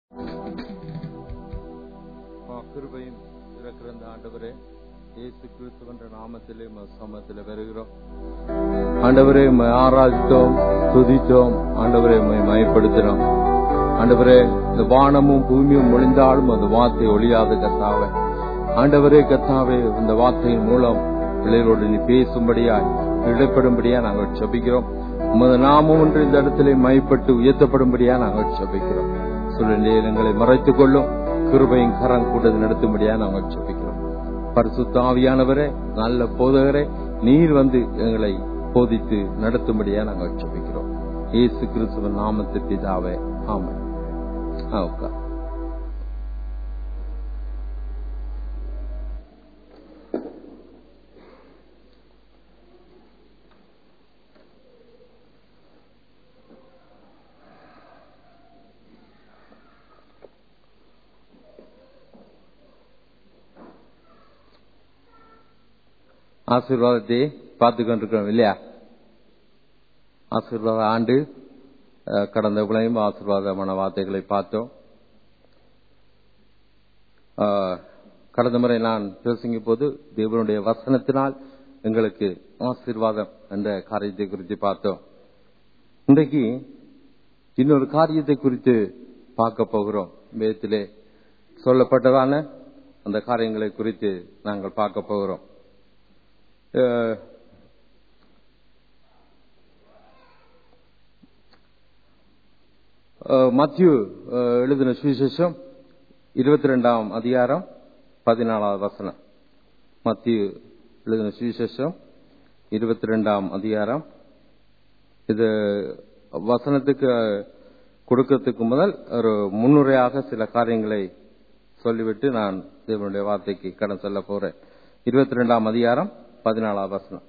கிருபையும் இருக்கிற இந்த ஆண்டவரே இயேசு கிறிஸ்து என்ற நாமத்திலே உமது சமத்திலே வருகிறோம் ஆண்டவரே உம்மை ஆராய்த்தோம் துதித்தோம் ஆண்டவரே உம்மை மயப்படுத்தினோம் ஆண்டவரே இந்த வானமும் பூமியும் ஒளிந்தாலும் அந்த வார்த்தை ஒளியாது கத்தாவே ஆண்டவரே கத்தாவே இந்த வார்த்தையின் மூலம் பிள்ளைகளோடு நீ பேசும்படியாய் இடைப்படும்படியா நாங்கள் செபிக்கிறோம் உமது நாமம் ஒன்று இந்த இடத்திலே மயப்பட்டு உயர்த்தப்படும்படியா நாங்கள் செபிக்கிறோம் சூழ்நிலை எங்களை மறைத்துக் கொள்ளும் கிருபையும் கரம் கூட்டது நடத்தும்படியா நாங்கள் செபிக்கிறோம் பரிசுத்த ஆவியானவரே நல்ல போதகரே நீர் வந்து எங்களை போதித்து நடத்தும்படியா நாங்கள் செபிக்கிறோம் இயேசு கிறிஸ்துவ நாமத்து பிதாவே ஆமை ஓகே ஆசீர்வாதத்தை பார்த்து கொண்டிருக்கிறோம் இல்லையா ஆசீர்வாத ஆண்டு அஹ், கடந்த விளையும் ஆசீர்வாதமான வார்த்தைகளை பார்த்தோம் அஹ், கடந்த முறை நான் பேசுகிற போது தேவனுடைய வசனத்தினால் எங்களுக்கு ஆசீர்வாதம் என்ற காரியத்தை குறித்து பார்த்தோம் இன்றைக்கு இன்னொரு காரியத்தை குறித்து பார்க்க போகிறோம் வேதத்திலே சொல்லப்பட்டதான அந்த காரியங்களை குறித்து நாங்கள் பார்க்க போகிறோம் அஹ், அஹ், மத்திய அஹ், எழுதின சுவிசேஷம் இருபத்தி ரெண்டாம் அதிகாரம் பதினாலாவது வசனம் மத்திய எழுதின சுவிசேஷம் இருபத்தி ரெண்டாம் அதிகாரம் இது வசனத்துக்கு கொடுக்கறதுக்கு முதல் ஒரு முன்னுரையாக சில காரியங்களை சொல்லிவிட்டு நான் தேவனுடைய வார்த்தைக்கு கடன் செல்ல போறேன் இருபத்தி ரெண்டாம் அதிகாரம் பதினாலாம் வசனம்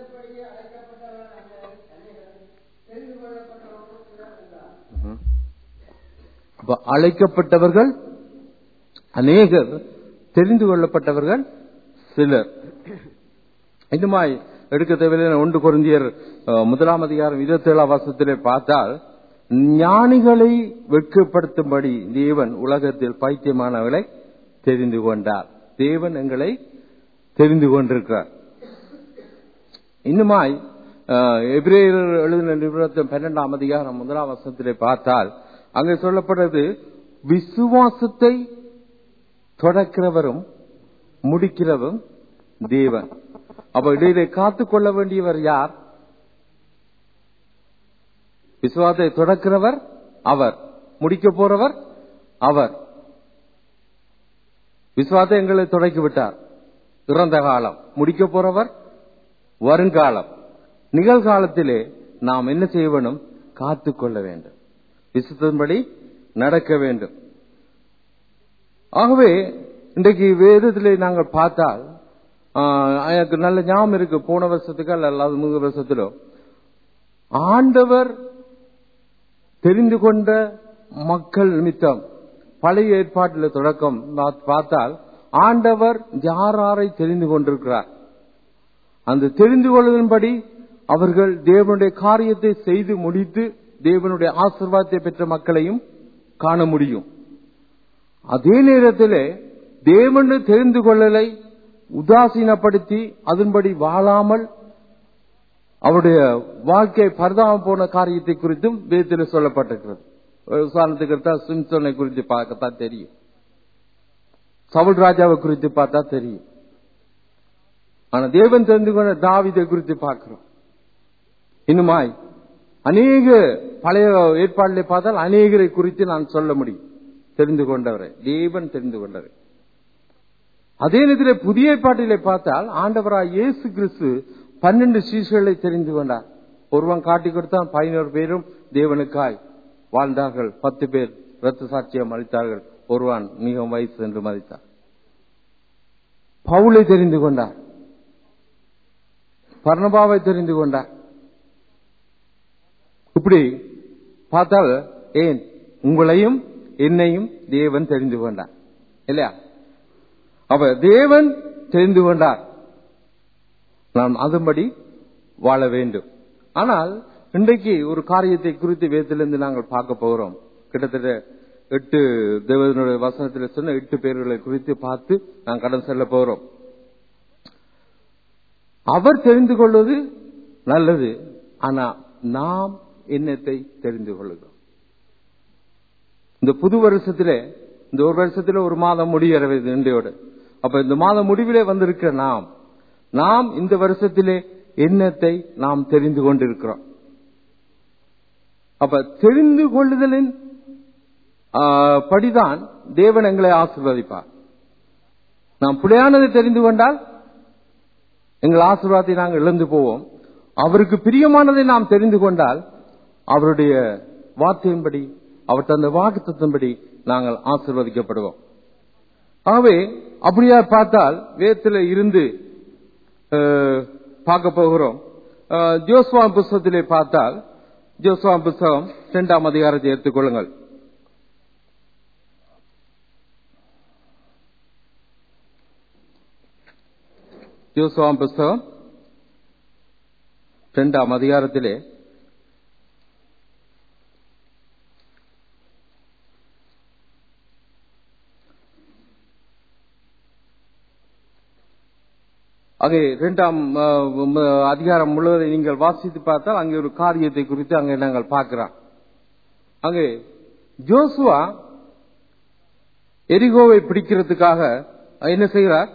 ம்ஹும். அப்ப அழைக்கப்பட்டவர்கள் அநேகர் தெரிந்து கொள்ளப்பட்டவர்கள் சிலர் இன்னுமாய் எடுக்க தேவையில்லை ஒன்று குருந்தியர் அஹ், முதலாம் அதிகாரம் இருபத்தி ஏழாம் வருஷத்திலே பார்த்தால் ஞானிகளை வெட்கப்படுத்தும்படி தேவன் உலகத்தில் பைத்தியமானவர்களை தெரிந்து கொண்டார் தேவன் எங்களை தெரிந்து கொண்டிருக்கிறார் இன்னுமாய் அஹ், எபிரேயர் எழுதின நிபுணத்தின் பன்னெண்டாம் அதிகாரம் முதலாம் வருஷத்திலே பார்த்தால் அங்கே சொல்லப்படுறது விசுவாசத்தை தொடக்கிறவரும் முடிக்கிறவரும் தேவன் அப்ப இடையிலே காத்துக் கொள்ள வேண்டியவர் யார் விசுவாசத்தை தொடக்கிறவர் அவர் முடிக்க போறவர் அவர் விசுவாசத்தை எங்களை தொடக்கி விட்டார் இறந்த காலம் முடிக்க போறவர் வருங்காலம் நிகழ்காலத்திலே நாம் என்ன செய்ய வேண்டும் காத்துக் கொள்ள வேண்டும் விசுத்தின்படி நடக்க வேண்டும் ஆகவே இன்றைக்கு வேதத்திலே நாங்கள் பார்த்தால் ஆஹ், எனக்கு நல்ல ஞாபகம் இருக்கு போன வருஷத்துக்கு அல்லது மூணு வருஷத்திலோ ஆண்டவர் தெரிந்து கொண்ட மக்கள் நிமித்தம் பழைய ஏற்பாட்டில் தொடக்கம் பா- பார்த்தால் ஆண்டவர் யாராரை தெரிந்து கொண்டிருக்கிறார் அந்த தெரிந்து கொள்வதன்படி அவர்கள் தேவனுடைய காரியத்தை செய்து முடித்து தேவனுடைய ஆசீர்வாதத்தை பெற்ற மக்களையும் காண முடியும் அதே நேரத்திலே தேவனு தெரிந்து கொள்ளலை உதாசீனப்படுத்தி அதன்படி வாழாமல் அவருடைய வாழ்க்கை பரிதாபம் போன காரியத்தை குறித்தும் வேதத்தில் சொல்லப்பட்டிருக்கிறது ஒரு உதாரணத்துக்கு எடுத்தா சிம்சோனை குறித்து பார்க்கத்தான் தெரியும் சவுல் ராஜாவை குறித்து பார்த்தா தெரியும் ஆனா தேவன் தெரிந்து கொண்ட தாவிதை குறித்து பார்க்கிறோம் இன்னுமாய் அநேக பழைய ஏற்பாட்டிலே பார்த்தால் அநேகரை குறித்து நான் சொல்ல முடியும் தெரிந்து கொண்டவரை தேவன் தெரிந்து கொண்டவரை அதே நேரத்தில் புதிய ஏற்பாட்டிலே பார்த்தால் ஆண்டவராய் இயேசு கிறிஸ்து பன்னெண்டு சீசுகளை தெரிந்து கொண்டார் ஒருவன் காட்டி கொடுத்தான் பதினோரு பேரும் தேவனுக்காய் வாழ்ந்தார்கள் பத்து பேர் ரத்த சாட்சியம் அளித்தார்கள் ஒருவன் மிகவும் வயசு என்று மதித்தார் பவுலை தெரிந்து கொண்டார் பர்ணபாவை தெரிந்து கொண்டார் இப்படி பார்த்தால் ஏன் உங்களையும் என்னையும் தேவன் தெரிந்து கொண்டார் இல்லையா அப்ப தேவன் தெரிந்து கொண்டார் நாம் அதன்படி வாழ வேண்டும் ஆனால் இன்றைக்கு ஒரு காரியத்தை குறித்து வேதத்திலிருந்து நாங்கள் பார்க்க போகிறோம் கிட்டத்தட்ட எட்டு தேவனுடைய வசனத்தில் சொன்ன எட்டு பேர்களை குறித்து பார்த்து நான் கடன் செல்ல போறோம் அவர் தெரிந்து கொள்வது நல்லது ஆனா நாம் என்னத்தை தெரிந்து கொள்ளுகிறோம் இந்த புது வருஷத்திலே இந்த ஒரு வருஷத்துல ஒரு மாதம் முடிகிறது இன்றையோடு அப்ப இந்த மாத முடிவிலே வந்திருக்கிற நாம் நாம் இந்த வருஷத்திலே என்னத்தை நாம் தெரிந்து கொண்டிருக்கிறோம் அப்ப தெரிந்து கொள்ளுதலின் ஆ, படிதான் தேவன் எங்களை ஆசீர்வதிப்பார் நாம் பிழையானதை தெரிந்து கொண்டால் எங்கள் ஆசீர்வாதத்தை நாங்கள் இழந்து போவோம் அவருக்கு பிரியமானதை நாம் தெரிந்து கொண்டால் அவருடைய வார்த்தையின்படி அவர் தந்த வாக்குத்தத்தின்படி நாங்கள் ஆசீர்வதிக்கப்படுவோம் ஆகவே அப்படியா பார்த்தால் வேதத்தில் இருந்து அஹ், பார்க்க போகிறோம் அஹ், ஜோஸ்வா புஸ்தகத்திலே பார்த்தால் ஜோஸ்வா புஸ்தகம் இரண்டாம் அதிகாரத்தை எடுத்துக்கொள்ளுங்கள் ஜோஸ்வா புஸ்தகம் இரண்டாம் அதிகாரத்திலே அங்கே இரண்டாம் அஹ், ம- அதிகாரம் முழுவதை நீங்கள் வாசித்து பார்த்தால் அங்கே ஒரு காரியத்தை குறித்து அங்கே நாங்கள் பார்க்கிறோம் அங்கே ஜோசுவா எரிகோவை பிடிக்கிறதுக்காக என்ன செய்கிறார்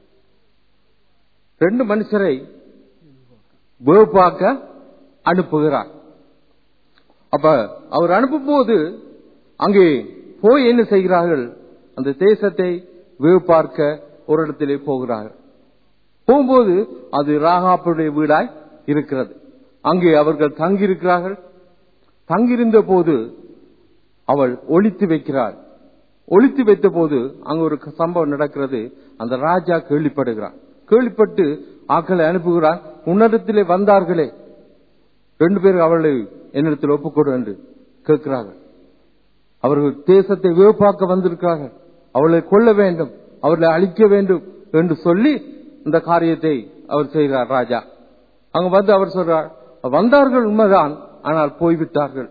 ரெண்டு மனுஷரை வேப்பாக்க அனுப்புகிறார் அப்ப அவர் அனுப்பும் போது அங்கே போய் என்ன செய்கிறார்கள் அந்த தேசத்தை வேவு பார்க்க ஒரு இடத்திலே போகிறார்கள் போகும்போது அது ராகாப்புடைய வீடாய் இருக்கிறது அங்கே அவர்கள் தங்கியிருக்கிறார்கள் தங்கியிருந்த போது அவள் ஒளித்து வைக்கிறாள் ஒளித்து வைத்த போது அங்க ஒரு சம்பவம் நடக்கிறது அந்த ராஜா கேள்விப்படுகிறான் கேள்விப்பட்டு ஆக்களை அனுப்புகிறான் உன்னிடத்திலே வந்தார்களே ரெண்டு பேரும் அவளை என்னிடத்தில் ஒப்புக்கொடு என்று கேட்கிறார்கள் அவர்கள் தேசத்தை வேப்பாக்க வந்திருக்கிறார்கள் அவளை கொல்ல வேண்டும் அவர்களை அழிக்க வேண்டும் என்று சொல்லி இந்த காரியத்தை அவர் செய்கிறார் ராஜா அங்க வந்து அவர் சொல்றார் வந்தார்கள் உண்மைதான் ஆனால் போய்விட்டார்கள்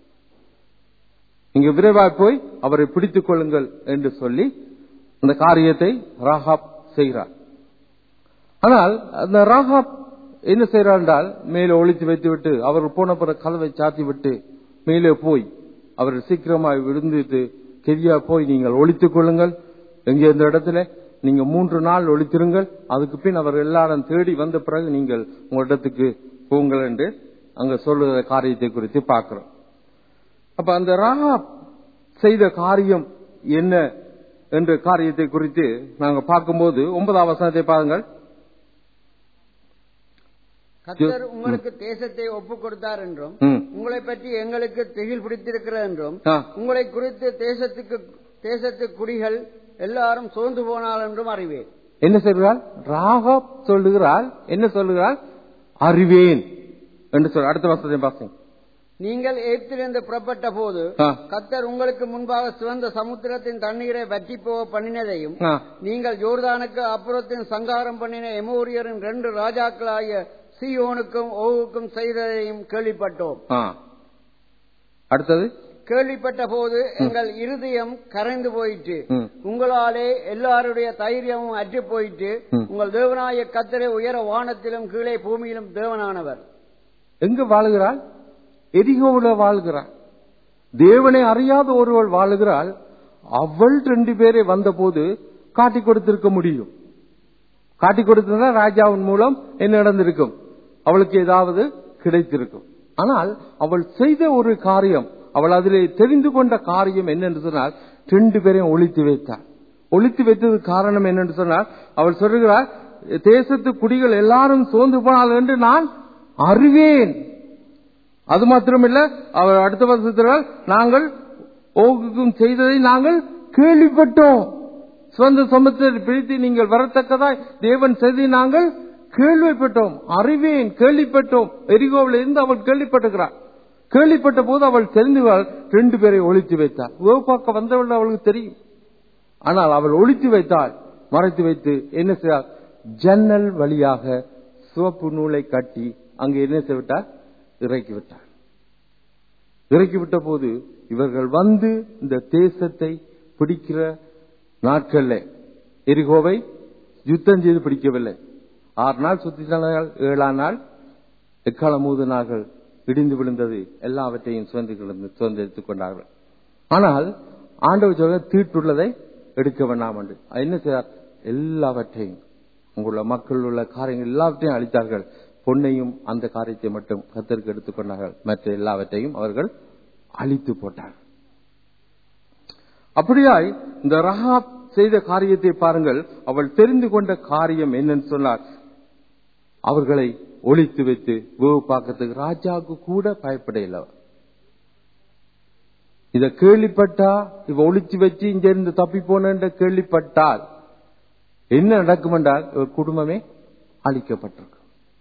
நீங்க விரைவாய் போய் அவரை பிடித்துக் கொள்ளுங்கள் என்று சொல்லி அந்த காரியத்தை ராகாப் செய்கிறார் ஆனால் அந்த ராகாப் என்ன செய்கிறார் என்றால் மேலே ஒழித்து வைத்துவிட்டு அவர் போன பிறகு கதவை சாத்தி விட்டு மேலே போய் அவர் சீக்கிரமாய் விழுந்துட்டு கெரியா போய் நீங்கள் ஒழித்துக் கொள்ளுங்கள் எங்கே இந்த இடத்துல நீங்க மூன்று நாள் ஒழித்திருங்கள் அதுக்கு பின் அவர் எல்லாரும் தேடி வந்த பிறகு நீங்கள் உங்க இடத்துக்கு போங்கள் என்று அங்க சொல்லுகிற காரியத்தை குறித்து பார்க்கிறோம் அப்ப அந்த ராகாப் செய்த காரியம் என்ன என்ற காரியத்தை குறித்து நாங்க பார்க்கும்போது ஒன்பதாம் வசனத்தை பாருங்கள் கர்த்தர் உங்களுக்கு தேசத்தை ஒப்புக் கொடுத்தார் என்றும் ம். உங்களை பற்றி எங்களுக்கு திகில் பிடித்திருக்கிறது என்றும் ஆ. உங்களை குறித்து தேசத்துக்கு தேசத்து குடிகள் எல்லாரும் சோர்ந்து போனால் என்றும் அறிவேன் என்ன சொல்கிறாள் ராகாப் சொல்லுகிறாள் என்ன சொல்லுகிறாள் அறிவேன் என்று சொல் அடுத்த வசனத்தை பாருங்க நீங்கள் எகிப்திலிருந்து புறப்பட்ட போது ஆ. கர்த்தர் உங்களுக்கு முன்பாக சிவந்த சமுத்திரத்தின் தண்ணீரை வற்றி போக பண்ணினதையும் ஆ. நீங்கள் யோர்தானுக்கு அப்புறத்தின் சங்காரம் பண்ணின எமோரியரின் ரெண்டு ராஜாக்களாகிய சீயோனுக்கும் ஓவுக்கும் செய்ததையும் கேள்விப்பட்டோம் ஆ. அடுத்தது கேள்விப்பட்ட போது எங்கள் இருதயம் கரைந்து போயிற்று ம். உங்களாலே எல்லாருடைய தைரியமும் அற்று போயிற்று ம். உங்கள் தேவனாய கத்தரை உயர வானத்திலும் கீழே பூமியிலும் தேவனானவர் எங்க வாழுகிறாள் எரிகோவுல வாழ்கிறாள் தேவனை அறியாத ஒருவள் வாழுகிறாள் அவள் ரெண்டு பேரை வந்தபோது காட்டி கொடுத்திருக்க முடியும் காட்டி கொடுத்திருந்தா ராஜாவின் மூலம் என்ன நடந்திருக்கும் அவளுக்கு ஏதாவது கிடைத்திருக்கும் ஆனால் அவள் செய்த ஒரு காரியம் அவள் அதிலே தெரிந்து கொண்ட காரியம் என்னென்று சொன்னால் ரெண்டு பேரையும் ஒழித்து வைத்தாள் ஒழித்து வைத்தது காரணம் என்னென்று சொன்னால் அவள் சொல்லுகிறார் தேசத்து குடிகள் எல்லாரும் சோர்ந்து போனால் என்று நான் அறிவேன் அது மாத்திரமில்ல அவர் அடுத்த வருஷத்தில் நாங்கள் ஓகுக்கும் செய்ததை நாங்கள் கேள்விப்பட்டோம் சொந்த சமத்தை பிரித்து நீங்கள் வரத்தக்கதாய் தேவன் செய்தி நாங்கள் கேள்விப்பட்டோம் அறிவேன் கேள்விப்பட்டோம் எரிகோவில் இருந்து அவள் கேள்விப்பட்டுகிறாள் கேள்விப்பட்ட போது அவள் தெரிந்துவாள் ரெண்டு பேரை ஒழித்து வைத்தாள் பார்க்க வந்தவள் அவளுக்கு தெரியும் ஆனால் அவள் ஒழித்து வைத்தாள் மறைத்து வைத்து என்ன செய்தாள் ஜன்னல் வழியாக சிவப்பு நூலை கட்டி அங்கு என்ன செய்விட்டார் இறக்கி விட்டார் இறக்கி விட்ட போது இவர்கள் வந்து இந்த தேசத்தை பிடிக்கிற நாட்கள்ல எரிகோவை யுத்தம் செய்து பிடிக்கவில்லை ஆறு நாள் சுத்தினார்கள் ஏழாம் நாள் எக்காலம் மூது நாள்கள் இடிந்து விழுந்தது எல்லாவற்றையும் சுதந்திர சுதந்திரித்துக் கொண்டார்கள் ஆனால் ஆண்டவர் சொல்ல தீட்டுள்ளதை எடுக்க வேண்டாம் என்று என்ன செய்தார் எல்லாவற்றையும் உங்களுள்ள மக்கள் உள்ள காரியங்கள் எல்லாவற்றையும் அளித்தார்கள் பொன்னையும் அந்த காரியத்தை மட்டும் கத்தருக்கு எடுத்துக்கொண்டார்கள் மற்ற எல்லாவற்றையும் அவர்கள் அழித்து போட்டார்கள் அப்படியாய் இந்த ரஹாப் செய்த காரியத்தை பாருங்கள் அவள் தெரிந்து கொண்ட காரியம் என்னன்னு சொன்னார் அவர்களை ஒழித்து வைத்து வேவு பார்க்கறதுக்கு ராஜாவுக்கு கூட பயப்படையில இத கேள்விப்பட்டா இவ ஒழிச்சு வச்சு இங்க இருந்து தப்பி போன கேள்விப்பட்டால் என்ன நடக்கும் என்றால் இவர் குடும்பமே அழிக்கப்பட்டிருக்கும்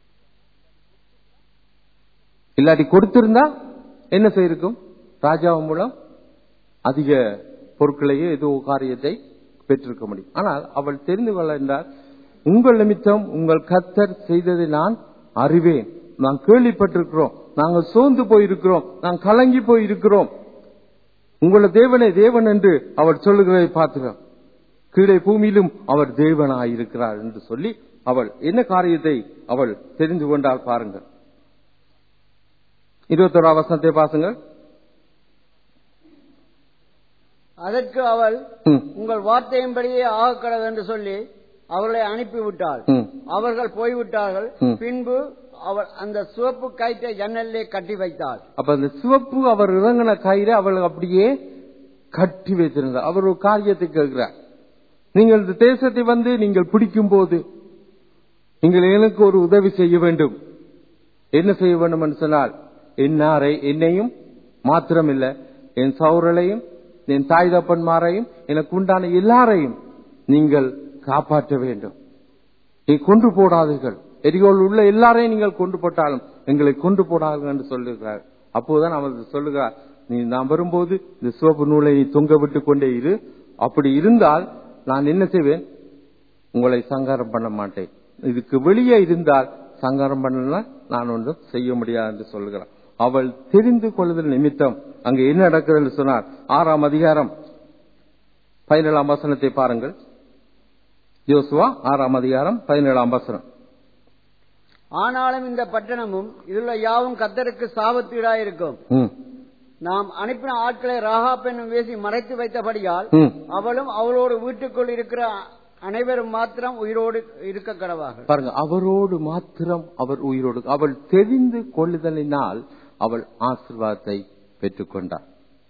இல்லாட்டி கொடுத்திருந்தா என்ன செய்யிருக்கும் ராஜாவின் மூலம் அதிக பொருட்களையோ ஏதோ காரியத்தை பெற்றிருக்க முடியும் ஆனால் அவள் தெரிந்து கொள்ள என்றால் உங்கள் நிமித்தம் உங்கள் கத்தர் செய்ததை நான் அறிவேன் நான் கேள்விப்பட்டிருக்கிறோம் நாங்கள் சோர்ந்து போயிருக்கிறோம் நாங்கள் கலங்கி போயிருக்கிறோம் உங்கள தேவனே தேவன் என்று அவர் சொல்லுகிறதை பார்க்கிறோம் கீழே பூமியிலும் அவர் தேவனாயிருக்கிறார் என்று சொல்லி அவள் என்ன காரியத்தை அவள் தெரிந்து கொண்டால் பாருங்கள் இருபத்தோரா வசனத்தை பாசுங்கள் அதற்கு அவள் ம், உங்கள் வார்த்தையின்படியே ஆகக்கடவு என்று சொல்லி அவர்களை அனுப்பிவிட்டாள் ம். அவர்கள் போய்விட்டார்கள் ம். பின்பு அவள் அந்த சிவப்பு கயிற்றை ஜன்னலிலே கட்டி வைத்தாள் அப்ப அந்த சிவப்பு அவர் இறங்கின கயிறை அவள் அப்படியே கட்டி வைத்திருந்தார் அவர் ஒரு காரியத்தை கேட்கிறார் நீங்கள் இந்த தேசத்தை வந்து நீங்கள் பிடிக்கும் போது நீங்கள் எனக்கு ஒரு உதவி செய்ய வேண்டும் என்ன செய்ய வேண்டும் என்று சொன்னால் என்னாரை என்னையும் மாத்திரமில்ல என் சௌரலையும் என் தாய் தப்பன்மாரையும் எனக்கு உண்டான எல்லாரையும் நீங்கள் காப்பாற்ற வேண்டும் நீ கொன்று போடாதீர்கள் எரிகோள் உள்ள எல்லாரையும் நீங்கள் கொண்டு போட்டாலும் எங்களை கொண்டு போடாதீர்கள் என்று சொல்லுகிறார் அப்போதுதான் அவர் சொல்லுகிறார் நீ நான் வரும்போது இந்த சிவப்பு நூலை நீ தொங்க விட்டு கொண்டே இரு அப்படி இருந்தால் நான் என்ன செய்வேன் உங்களை சங்காரம் பண்ண மாட்டேன் இதுக்கு வெளியே இருந்தால் சங்காரம் பண்ணலாம் நான் ஒன்றும் செய்ய முடியாது என்று சொல்லுகிறார் அவள் தெரிந்து கொள்ளுதல் நிமித்தம் அங்கு என்ன நடக்கிறது என்று சொன்னார் ஆறாம் அதிகாரம் பதினேழாம் வசனத்தை பாருங்கள் யோசுவா ஆறாம் அதிகாரம் பதினேழாம் வசனம் ஆனாலும் இந்த பட்டணமும் இதுள்ள யாவும் கத்தருக்கு சாபத்தீடாயிருக்கும் ம், நாம் அனுப்பின ஆட்களை ராகாப் என்னும் வேசி மறைத்து வைத்தபடியால் ம். அவளும் அவளோடு வீட்டுக்குள் இருக்கிற அனைவரும் மாத்திரம் உயிரோடு இருக்க கடவார்கள் பாருங்க அவரோடு மாத்திரம் அவர் உயிரோடு அவள் தெரிந்து கொள்ளுதலினால் அவள் ஆசீர்வாதத்தை பெற்றுக்கொண்டார்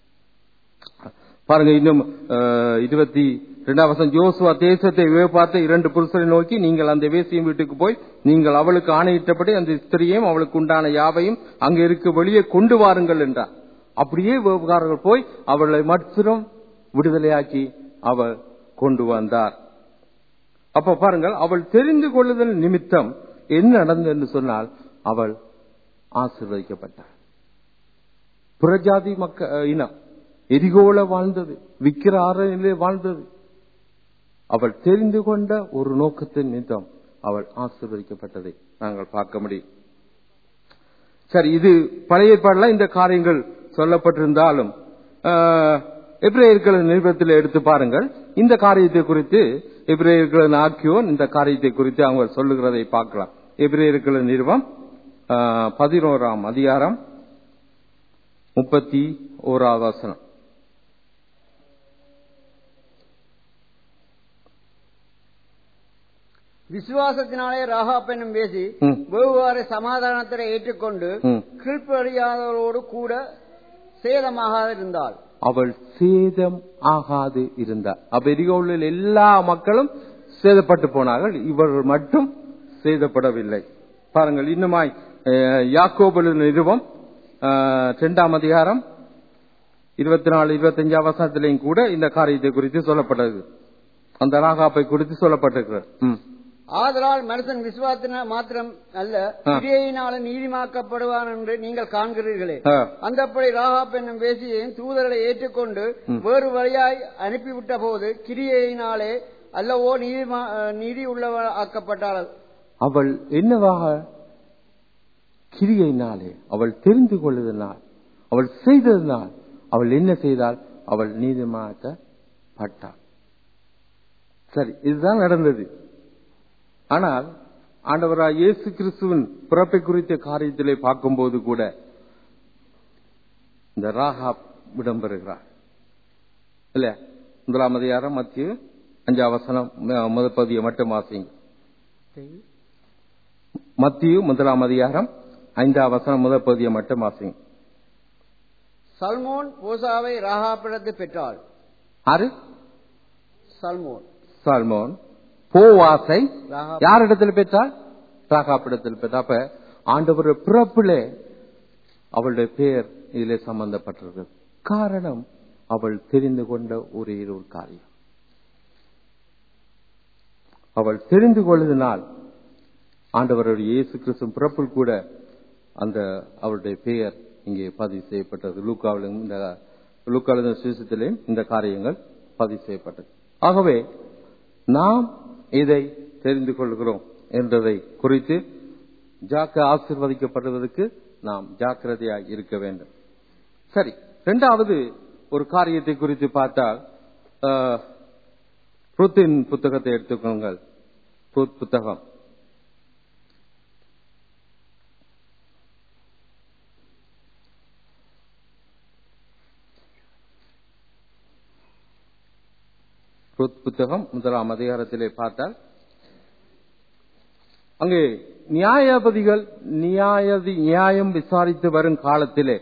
பாருங்க இன்னும் அஹ், இருபத்தி இரண்டாம் வசனம் யோசுவா தேசத்தை பார்த்த இரண்டு புருஷரை நோக்கி நீங்கள் அந்த வேசியின் வீட்டுக்கு போய் நீங்கள் அவளுக்கு ஆணையிட்டபடி அந்த ஸ்திரியையும் அவளுக்கு உண்டான யாவையும் அங்க இருக்க வெளியே கொண்டு வாருங்கள் என்றார் அப்படியே விவகாரங்கள் போய் அவளை மட்டும் விடுதலையாக்கி அவர் கொண்டு வந்தார் அப்ப பாருங்கள் அவள் தெரிந்து கொள்ளுதல் நிமித்தம் என்ன நடந்தது என்று சொன்னால் அவள் ஆசீர்வதிக்கப்பட்டாள் புறஜாதி மக்க அஹ், இனம் எரிகோல வாழ்ந்தது விக்கிர ஆரணிலே வாழ்ந்தது அவள் தெரிந்து கொண்ட ஒரு நோக்கத்தின் நிமித்தம் அவள் ஆசீர்வதிக்கப்பட்டதை நாங்கள் பார்க்க முடியும் சரி இது பழைய ஏற்பாடுல இந்த காரியங்கள் சொல்லப்பட்டிருந்தாலும் ஆஹ், எபிரேயர்களின் நிருபத்தில் எடுத்து பாருங்கள் இந்த காரியத்தை குறித்து எபிரேயர்களின் ஆக்கியோன் இந்த காரியத்தை குறித்து அவங்க சொல்லுகிறதை பார்க்கலாம் எபிரேயர்களின் நிறுவம் பதினோராம் அதிகாரம் முப்பத்தி ஓராவது வசனம் விசுவாசத்தினாலே ராகாப் என்னும் வேசி ம். வெவ்வேறு சமாதானத்தை ஏற்றுக்கொண்டு ம். கீழ்ப்படியாதவரோடு கூட சேதமாக இருந்தாள் அவள் சேதம் ஆகாது இருந்தார் அப்ப எரிகோளில் எல்லா மக்களும் சேதப்பட்டு போனார்கள் இவர்கள் மட்டும் சேதப்படவில்லை பாருங்கள் இன்னுமாய் அஹ், யாக்கோபு நிறுவம் அஹ், இரண்டாம் அதிகாரம் இருபத்தி நாலு இருபத்தஞ்சாம் வசனத்திலையும் கூட இந்த காரியத்தை குறித்து சொல்லப்பட்டது அந்த ராகாப்பை குறித்து சொல்லப்பட்டிருக்கிறது ம். ஆதலால் மனுஷன் விசுவாசத்தின மாத்திரம் அல்ல ஆ. கிரியையினாலும் நீதிமாக்கப்படுவான் என்று நீங்கள் காண்கிறீர்களே ஆ. அந்தப்படி ராகாப் என்னும் வேசியையும் தூதர்களை ஏற்றுக்கொண்டு வேறு வழியாய் அனுப்பிவிட்ட போது கிரியையினாலே அல்லவோ நீதிமா நீதி உள்ளவ ஆக்கப்பட்டாள் அவள் என்னவாக கிரியையினாலே அவள் தெரிந்து கொள்ளுதனால் அவள் செய்ததினால் அவள் என்ன செய்தால் அவள் நீதிமாக்கப்பட்டாள் சரி இதுதான் நடந்தது ஆனால் ஆண்டவராய் இயேசு கிறிஸ்துவின் பிறப்பை குறித்த காரியத்திலே பார்க்கும்போது கூட இந்த ராகாப் இடம்பெறுகிறார் இல்ல முதலாம் அதிகாரம் மத்திய அஞ்சாம் வசனம் ம- முதல் பதிய மட்டும் வாசிங்க மத்திய முதலாம் அதிகாரம் ஐந்தாம் வசனம் முதல் பதிய மட்டும் வாசிங்க சல்மோன் ஓசாவை ராகாப்பிடத்து பெற்றாள் ஆறு சல்மோன் சால்மோன் போவாசை ராகா யாரிடத்தில் பெற்றால் ராகாப்பிடத்தில் பெற்றால் அப்ப ஆண்டவர் பிறப்பிலே அவளுடைய பெயர் இதிலே சம்பந்தப்பட்டிருக்கு காரணம் அவள் தெரிந்து கொண்ட ஒரே ஒரு காரியம் அவள் தெரிந்து கொள்வதனால் ஆண்டவருடைய இயேசு கிறிஸ்து பிறப்பில் கூட அந்த அவளுடைய பெயர் இங்கே பதிவு செய்யப்பட்டது லூக்காவிலும் இந்த லூக்காவிலும் சுவிசத்திலேயும் இந்த காரியங்கள் பதிவு செய்யப்பட்டது ஆகவே நாம் இதை தெரிந்து கொள்கிறோம் என்றதை குறித்து ஜாக்க ஆசிர்வதிக்கப்படுவதற்கு நாம் ஜாக்கிரதையாக இருக்க வேண்டும் சரி இரண்டாவது ஒரு காரியத்தை குறித்து பார்த்தால் ஆஹ், ருத்தின் புத்தகத்தை எடுத்துக்கொள்ளுங்கள் ருத் புத்தகம் ருத் புத்தகம் முதலாம் அதிகாரத்திலே பார்த்தால் அங்கே நியாயாபதிகள் நியாயதி நியாயம் விசாரித்து வரும் காலத்திலே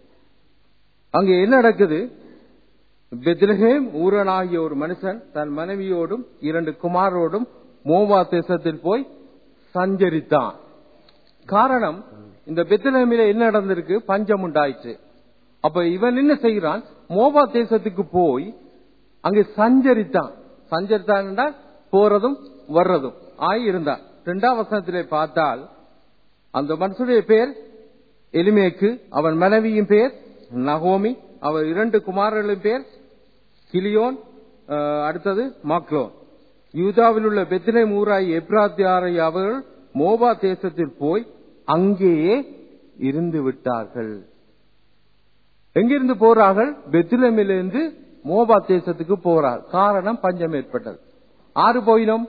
அங்கே என்ன நடக்குது பெத்லஹேம் ஊரனாகிய ஒரு மனுஷன் தன் மனைவியோடும் இரண்டு குமாரோடும் மோவா தேசத்தில் போய் சஞ்சரித்தான் காரணம் இந்த பெத்லஹேமில என்ன நடந்திருக்கு பஞ்சம் உண்டாயிற்று அப்ப இவன் என்ன செய்கிறான் மோவா தேசத்துக்கு போய் அங்கே சஞ்சரித்தான் சஞ்சரித்தான் என்றால் போறதும் வர்றதும் ஆய் இருந்தான் இரண்டாம் வசனத்திலே பார்த்தால் அந்த மனுஷனுடைய பேர் எலிமேக்கு அவன் மனைவியின் பேர் நகோமி அவர் இரண்டு குமாரர்களின் பேர் கிலியோன் அஹ், அடுத்தது மாக்லோன் யூதாவில் உள்ள பெத்தினை ஊராய் எப்ராத்தியாரை அவர்கள் மோபா தேசத்தில் போய் அங்கேயே இருந்து விட்டார்கள் எங்கிருந்து போறார்கள் பெத்லமிலிருந்து மோபா தேசத்துக்கு போறார் காரணம் பஞ்சம் ஏற்பட்டது ஆறு போயினோம்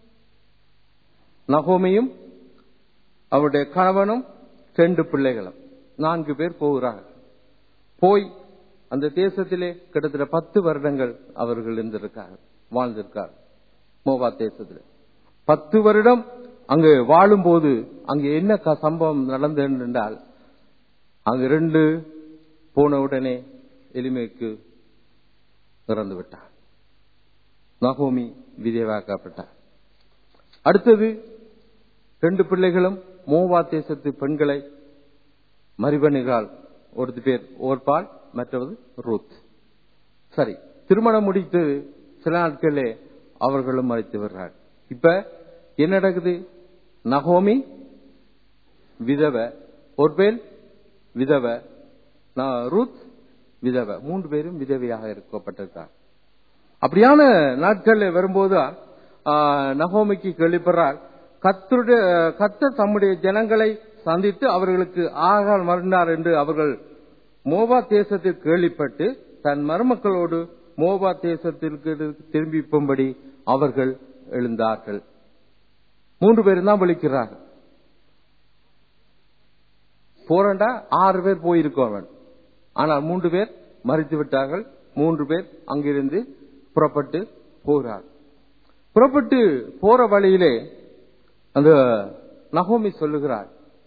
நகோமியும் அவருடைய கணவனும் ரெண்டு பிள்ளைகளும் நான்கு பேர் போகிறார்கள் போய் அந்த தேசத்திலே கிட்டத்தட்ட பத்து வருடங்கள் அவர்கள் இருந்திருக்கார்கள் வாழ்ந்திருக்கார்கள் மோபா தேசத்திலே பத்து வருடம் அங்கு வாழும்போது அங்கு என்ன க- சம்பவம் நடந்தது என்றால் அங்கு ரெண்டு போன உடனே எளிமைக்கு இறந்து விட்டார் நகோமி விதேவாக்கப்பட்டார் அடுத்தது ரெண்டு பிள்ளைகளும் மோவா தேசத்து பெண்களை மறிவணிகால் ஒரு பேர் ஓர்பால் மற்றவது ரூத் சரி திருமணம் முடித்து சில நாட்களே அவர்களும் மறைத்து வர்றார் இப்ப என்ன நடக்குது நகோமி விதவ ஒரு பேர் விதவ நா- ரூத் விதவ மூன்று பேரும் விதவையாக இருக்கப்பட்டிருக்கார் அப்படியான நாட்கள் வரும்போது ஆ, நகோமிக்கு கேள்விப்படுறார் கத்தருடைய கத்தர் தம்முடைய ஜனங்களை சந்தித்து அவர்களுக்கு ஆகால் மறந்தார் என்று அவர்கள் மோபா தேசத்தில் கேள்விப்பட்டு தன் மருமக்களோடு மோபா தேசத்திற்கு திரும்பி போகும்படி அவர்கள் எழுந்தார்கள் மூன்று பேரும் தான் விழிக்கிறார்கள் போறண்டா ஆறு பேர் போயிருக்கவன் ஆனால் மூன்று பேர் மறித்து விட்டார்கள் மூன்று பேர் அங்கிருந்து புறப்பட்டு போகிறார் புறப்பட்டு போற வழியிலே அந்த நகோமி சொல்லுகிறார்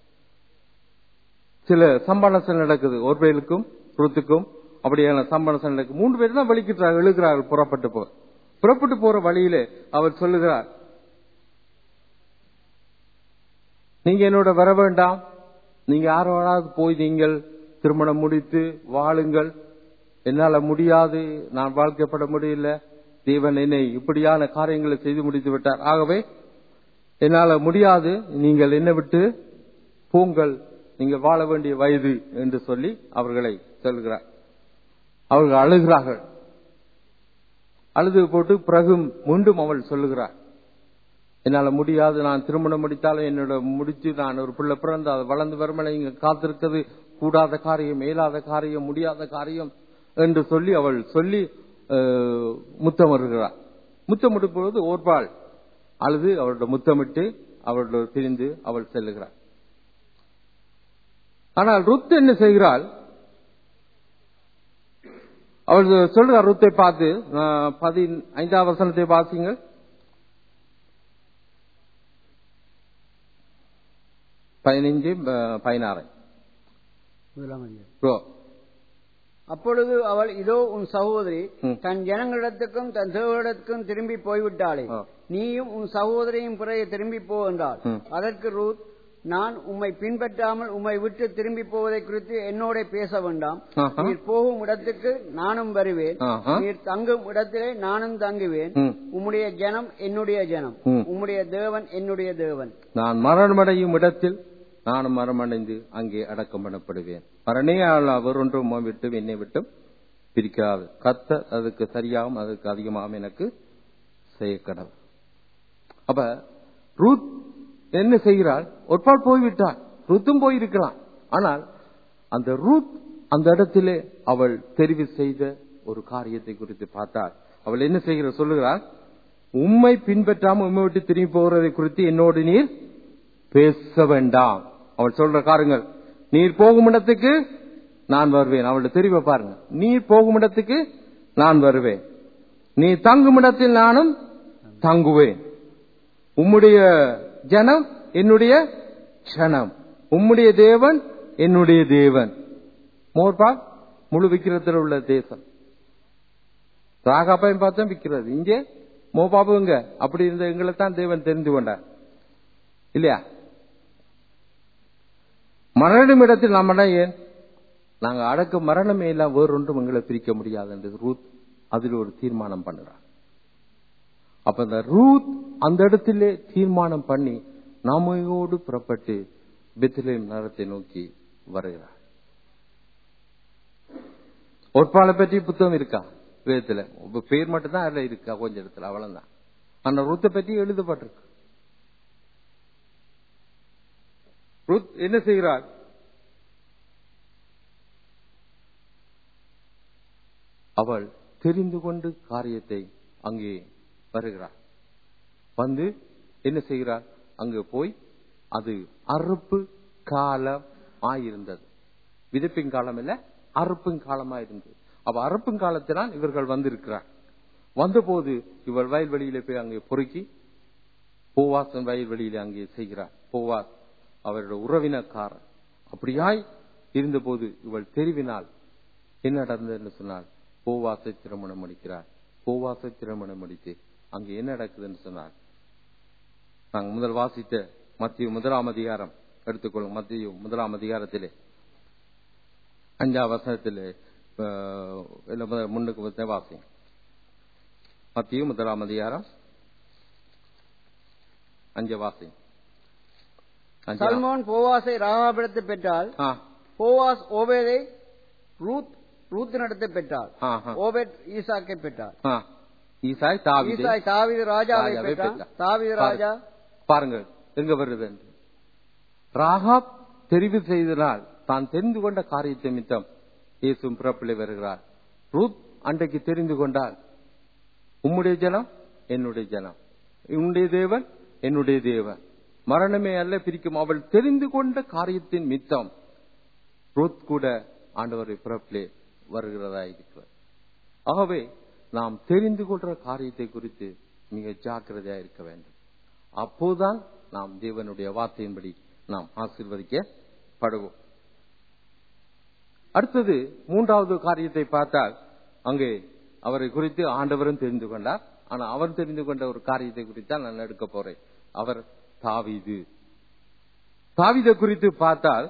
சில சம்பானசம் நடக்குது ஒரு பேருக்கும் ருத்துக்கும் அப்படியான சம்பானசம் நடக்குது மூன்று பேர் தான் வலிக்கிறார் எழுகிறார்கள் புறப்பட்டு போ புறப்பட்டு போற வழியிலே அவர் சொல்லுகிறார் நீங்க என்னோட வர வேண்டாம் நீங்க யாரோடாவது போய் நீங்கள் திருமணம் முடித்து வாழுங்கள் என்னால முடியாது நான் வாழ்க்கைப்பட முடியல தேவன் என்னை இப்படியான காரியங்களை செய்து முடித்து விட்டார் ஆகவே என்னால முடியாது நீங்கள் என்ன விட்டு பூங்கள் நீங்கள் வாழ வேண்டிய வயது என்று சொல்லி அவர்களை சொல்கிறார் அவர்கள் அழுகிறார்கள் அழுது போட்டு பிறகு மீண்டும் அவள் சொல்லுகிறார் என்னால முடியாது நான் திருமணம் முடித்தாலும் என்னோட முடிச்சு நான் ஒரு பிள்ளை பிறந்து அது வளர்ந்து வருமனை இங்க காத்திருக்கிறது கூடாத காரியம் மேலாத காரியம் முடியாத காரியம் என்று சொல்லி அவள் சொல்லி அஹ், முத்தமிடுகிறாள் முத்தமிடும் பொழுது ஓர்பாள் அழுது அவளோட முத்தமிட்டு அவளோட பிரிந்து அவள் செல்லுகிறாள் ஆனால் ருத் என்ன செய்கிறாள் அவள் சொல்றார் ருத்தை பார்த்து அஹ், பதின் ஐந்தாம் வசனத்தை வாசிங்கள் பதினைஞ்சு அஹ், பதினாறு முதலாம் அதிகாரம். ஓ, அப்பொழுது அவள் இதோ உன் சகோதரி ம். தன் ஜனங்களிடத்துக்கும் தன் தேவனிடத்துக்கும் திரும்பி போய்விட்டாளே ஆ. நீயும் உன் சகோதரியும் பிறகு திரும்பி போ என்றாள் ம். அதற்கு ரூத் நான் உம்மை பின்பற்றாமல் உம்மை விட்டு திரும்பி போவதை குறித்து என்னோட பேச வேண்டாம் ஆஹா. நீர் போகும் இடத்துக்கு நானும் வருவேன் ஆஹா. நீர் தங்கும் இடத்திலே நானும் தங்குவேன் ம். உம்முடைய ஜனம் என்னுடைய ஜனம் ம். உம்முடைய தேவன் என்னுடைய தேவன் நான் மரணமடையும் இடத்தில் நானும் மரணமடைந்து அங்கே அடக்கம் பண்ணப்படுவேன் மரணே அவர் ஒன்றும் விட்டு என்னை விட்டும் பிரிக்காது கத்த அதுக்கு சரியாகவும் அதுக்கு அதிகமாகவும் எனக்கு செய்ய கடவுள் அப்ப ரூத் என்ன செய்கிறாள் ஒற்பால் போய்விட்டாள் ரூத்தும் போயிருக்கலாம் ஆனால் அந்த ரூத் அந்த இடத்திலே அவள் தெரிவு செய்த ஒரு காரியத்தை குறித்து பார்த்தாள் அவள் என்ன செய்கிறாள் சொல்லுகிறாள் உம்மை பின்பற்றாமல் உம்மை விட்டு திரும்பி போகிறதை குறித்து என்னோடு நீர் பேச வேண்டாம் அவள் சொல்ற காருங்கள் நீர் போகும் இடத்துக்கு நான் வருவேன் அவளை தெரிவ பாருங்க நீர் போகும் இடத்துக்கு நான் வருவேன் நீ தங்கும் இடத்தில் நானும் தங்குவேன் உம்முடைய ஜனம் என்னுடைய க்ஷணம் உம்முடைய தேவன் என்னுடைய தேவன் மோர்பா முழு விக்கிரத்தில் உள்ள தேசம் ராகாப்பையும் பார்த்தா விக்கிறது இங்கே மோபாபுங்க அப்படி இருந்த எங்களை தான் தேவன் தெரிந்து கொண்டார் இல்லையா மரணம் இடத்தில் நம்ம ஏன் நாங்க அடக்க மரணமே எல்லாம் வேறொன்றும் எங்களை பிரிக்க முடியாது என்று ரூத் அதில் ஒரு தீர்மானம் பண்ணுறார் அப்ப இந்த ரூத் அந்த இடத்திலே தீர்மானம் பண்ணி நாமையோடு புறப்பட்டு பெத்லேம் நகரத்தை நோக்கி வருகிறார் ஒற்பாளை பற்றி புத்தகம் இருக்கா வேதத்துல உங்க பேர் மட்டும் தான் அதுல இருக்கா கொஞ்ச இடத்துல அவ்வளவுதான் ஆனா ரூத்தை பற்றி எழுதப்பட்டிருக்கு ரூத் என்ன செய்கிறார் அவள் தெரிந்து கொண்டு காரியத்தை அங்கே வருகிறார் வந்து என்ன செய்கிறார் அங்கு போய் அது அறுப்பு காலம் ஆயிருந்தது விதைப்பின் காலம் இல்ல அறுப்பின் காலமா இருந்தது அப்ப அறுப்பின் காலத்தினால் இவர்கள் வந்திருக்கிறார் வந்தபோது இவள் வயல்வெளியில போய் அங்கே பொறுக்கி போவாசன் வயல்வெளியில அங்கே செய்கிறார் போவாஸ் அவருடைய உறவினக்காரர் அப்படியாய் இருந்தபோது இவள் தெரிவினால் என்ன நடந்ததுன்னு சொன்னால் போவாசை திருமணம் முடிக்கிறார் போவாசை திருமணம் முடித்து அங்கே என்ன நடக்குதுன்னு சொன்னார் நாங்கள் முதல் வாசித்த மத்திய முதலாம் அதிகாரம் எடுத்துக்கொள்ளும் மத்திய முதலாம் அதிகாரத்திலே அஞ்சாம் வசனத்திலே அஹ், இல்ல, முதல் முன்னுக்கு வந்து வாசி மத்திய முதலாம் அதிகாரம் அஞ்சு வாசி அஞ்சா- சல்மோன் போவாசை ராகாபிடத்தை பெற்றால் ஆ, போவாஸ் ஓபேதை ரூத் ரூத் நடத்தை பெற்றாள் ஆ, ஆ, ஓபேத் ஈசாக்கை பெற்றாள் ஆ. ஈசாய் தாவீது ஈசாய் தாவீது ராஜாவை ராஜாவை பெற்றான் பெற்றான். தாவீது ராஜா பாருங்கள் எங்க வருது என்று ராகாப் தெரிவு செய்தனால் தான் தெரிந்து கொண்ட காரியத்தை மித்தம் இயேசும் பிறப்பிலே வருகிறார் ரூத் அன்றைக்கு தெரிந்து கொண்டால் உம்முடைய ஜனம் என்னுடைய ஜனம் உன்னுடைய தேவன் என்னுடைய தேவன் மரணமே அல்ல பிரிக்கும் அவள் தெரிந்து கொண்ட காரியத்தின் மித்தம் ரூத் கூட ஆண்டவரை பிறப்பிலே வருகிறதா இருக்கிறார் ஆகவே நாம் தெரிந்து கொள்ற காரியத்தை குறித்து மிக ஜாக்கிரதையா இருக்க வேண்டும் அப்போதுதான் நாம் தேவனுடைய வார்த்தையின்படி நாம் ஆசீர்வதிக்கப்படுவோம் அடுத்தது மூன்றாவது காரியத்தை பார்த்தால் அங்கே அவரை குறித்து ஆண்டவரும் தெரிந்து கொண்டார் ஆனா அவர் தெரிந்து கொண்ட ஒரு காரியத்தை குறித்து தான் நான் எடுக்க போறேன் அவர் தாவீது தாவீதை குறித்து பார்த்தால்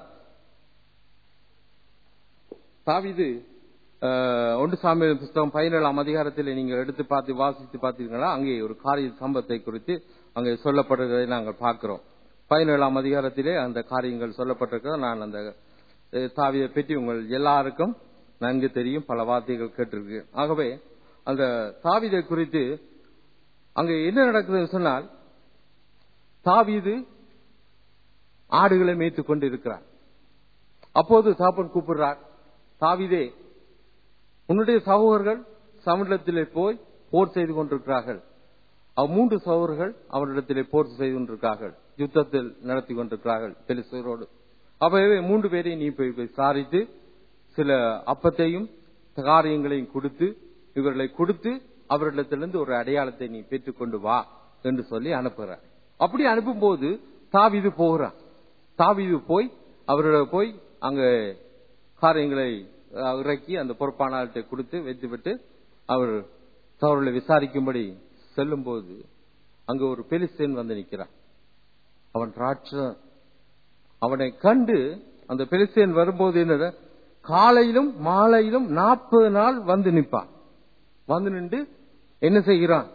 தாவீது அஹ், ஒன்று சாமியல் புஸ்தகம் பதினேழாம் அதிகாரத்தில் நீங்கள் எடுத்து பார்த்து வாசித்து பார்த்தீர்களா அங்கே ஒரு காரிய சம்பவத்தை குறித்து அங்கே சொல்லப்படுகிறதை நாங்கள் பார்க்கிறோம் பதினேழாம் அதிகாரத்திலே அந்த காரியங்கள் சொல்லப்பட்டிருக்கிறது நான் அந்த அஹ், தாவீதை பற்றி உங்கள் எல்லாருக்கும் நன்கு தெரியும் பல வார்த்தைகள் கேட்டிருக்கு ஆகவே அந்த தாவீதை குறித்து அங்கே என்ன நடக்குதுன்னு சொன்னால் தாவீது ஆடுகளை மேய்த்துக் கொண்டு இருக்கிறார் அப்போது தாப்பன் கூப்பிடுறார் தாவீதே உன்னுடைய சகோதரர்கள் சமுதிரத்திலே போய் போர் செய்து கொண்டிருக்கிறார்கள் அவ் மூன்று சகோதரர்கள் அவரிடத்திலே போர் செய்து கொண்டிருக்கிறார்கள் யுத்தத்தில் நடத்தி கொண்டிருக்கிறார்கள் பெலிஸ்தரோடு அப்பவே மூன்று பேரை நீ போய் விசாரித்து சில அப்பத்தையும் காரியங்களையும் கொடுத்து இவர்களை கொடுத்து அவரிடத்திலிருந்து ஒரு அடையாளத்தை நீ பெற்றுக்கொண்டு வா என்று சொல்லி அனுப்புகிறார் அப்படி அனுப்பும் போது தாவிது போகிறான் தாவிது போய் அவரோட போய் அங்க காரியங்களை அஹ், இறக்கி அந்த பொறுப்பானார்கிட்ட கொடுத்து வைத்துவிட்டு அவர் அவர்களை விசாரிக்கும்படி செல்லும் போது அங்க ஒரு பெலிஸ்தேன் வந்து நிற்கிறான் அவன் ராட்சன் அவனை கண்டு அந்த பெலிஸ்தேன் வரும்போது என்ன காலையிலும் மாலையிலும் நாற்பது நாள் வந்து நிற்பான் வந்து நின்று என்ன செய்கிறான்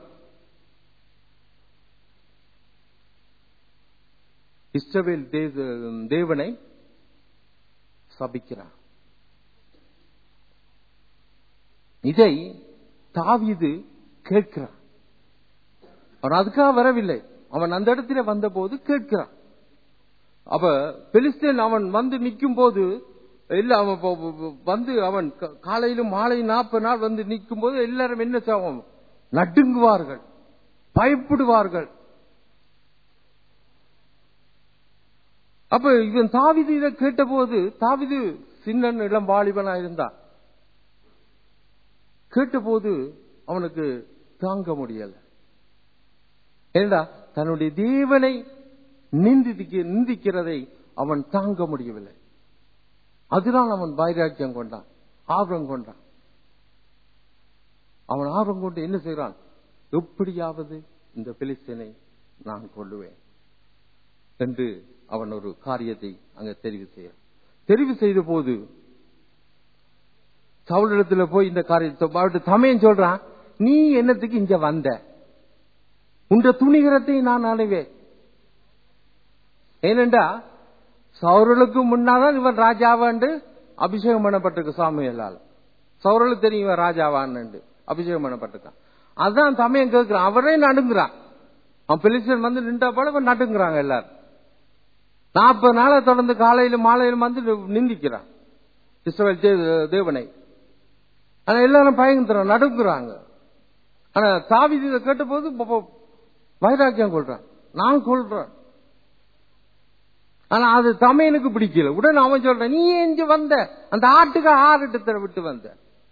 இஸ்ரவேல் தேவ- தேவனை சபிக்கிறான் இதை தாவீது கேட்கிறான் அவன் அதுக்காக வரவில்லை அவன் அந்த இடத்துல வந்தபோது கேட்கிறான் அப்ப பெலிஸ்தேன் அவன் வந்து நிற்கும் போது இல்ல அவன் ப- ப- ப- வந்து அவன் க- காலையிலும் மாலை நாற்பது நாள் வந்து நிற்கும் போது எல்லாரும் என்ன செய்வோம் நடுங்குவார்கள் பயப்படுவார்கள் அப்ப இவன் தாவிது இதை கேட்டபோது தாவிது சின்ன இளம் வாலிபனா இருந்தான் கேட்டபோது அவனுக்கு தாங்க முடியல ஏண்டா தன்னுடைய தேவனை நிந்திக்க நிந்திக்கிறதை அவன் தாங்க முடியவில்லை அதுதான் அவன் வைராக்கியம் கொண்டான் ஆர்வம் கொண்டான் அவன் ஆர்வம் கொண்டு என்ன செய்கிறான் எப்படியாவது இந்த பிலிஸ்தீனை நான் கொள்ளுவேன் என்று அவன் ஒரு காரியத்தை அங்க தெரிவு செய்ய தெரிவு செய்த போது சவுளிடத்துல போய் இந்த காரியத்தை அவர்கிட்ட தமையன் சொல்றான் நீ என்னத்துக்கு இங்க வந்த உன்ற துணிகரத்தை நான் அடைவேன் ஏனென்றா சௌரலுக்கு முன்னாதான் இவன் ராஜாவாண்டு அபிஷேகம் பண்ணப்பட்டிருக்கு சாமியலால் சௌரலுக்கு தெரியும் இவன் ராஜாவான்னு அபிஷேகம் பண்ணப்பட்டிருக்கான் அதான் தமையன் கேட்கிறான் அவரே நடுங்குறான் அவன் பெலிசன் வந்து நின்றா போல இவன் நடுங்குறாங்க எல்லாரும் நாற்பது நாளை தொடர்ந்து காலையிலும் மாலையிலும் வந்து நிந்திக்கிறான் இஸ்ரவேல் தே- தேவனை ஆனா எல்லாரும் பயந்துறான் நடுங்குறாங்க ஆனா தாவிது இதை கேட்டபோது ப- ப- வைராக்கியம் கொள்றான் நான் கொள்றேன் ஆனா அது தமையனுக்கு பிடிக்கல உடனே அவன் சொல்றான் நீ எங்க வந்த அந்த ஆட்டுக்கு ஆறு இடத்துல விட்டு வந்த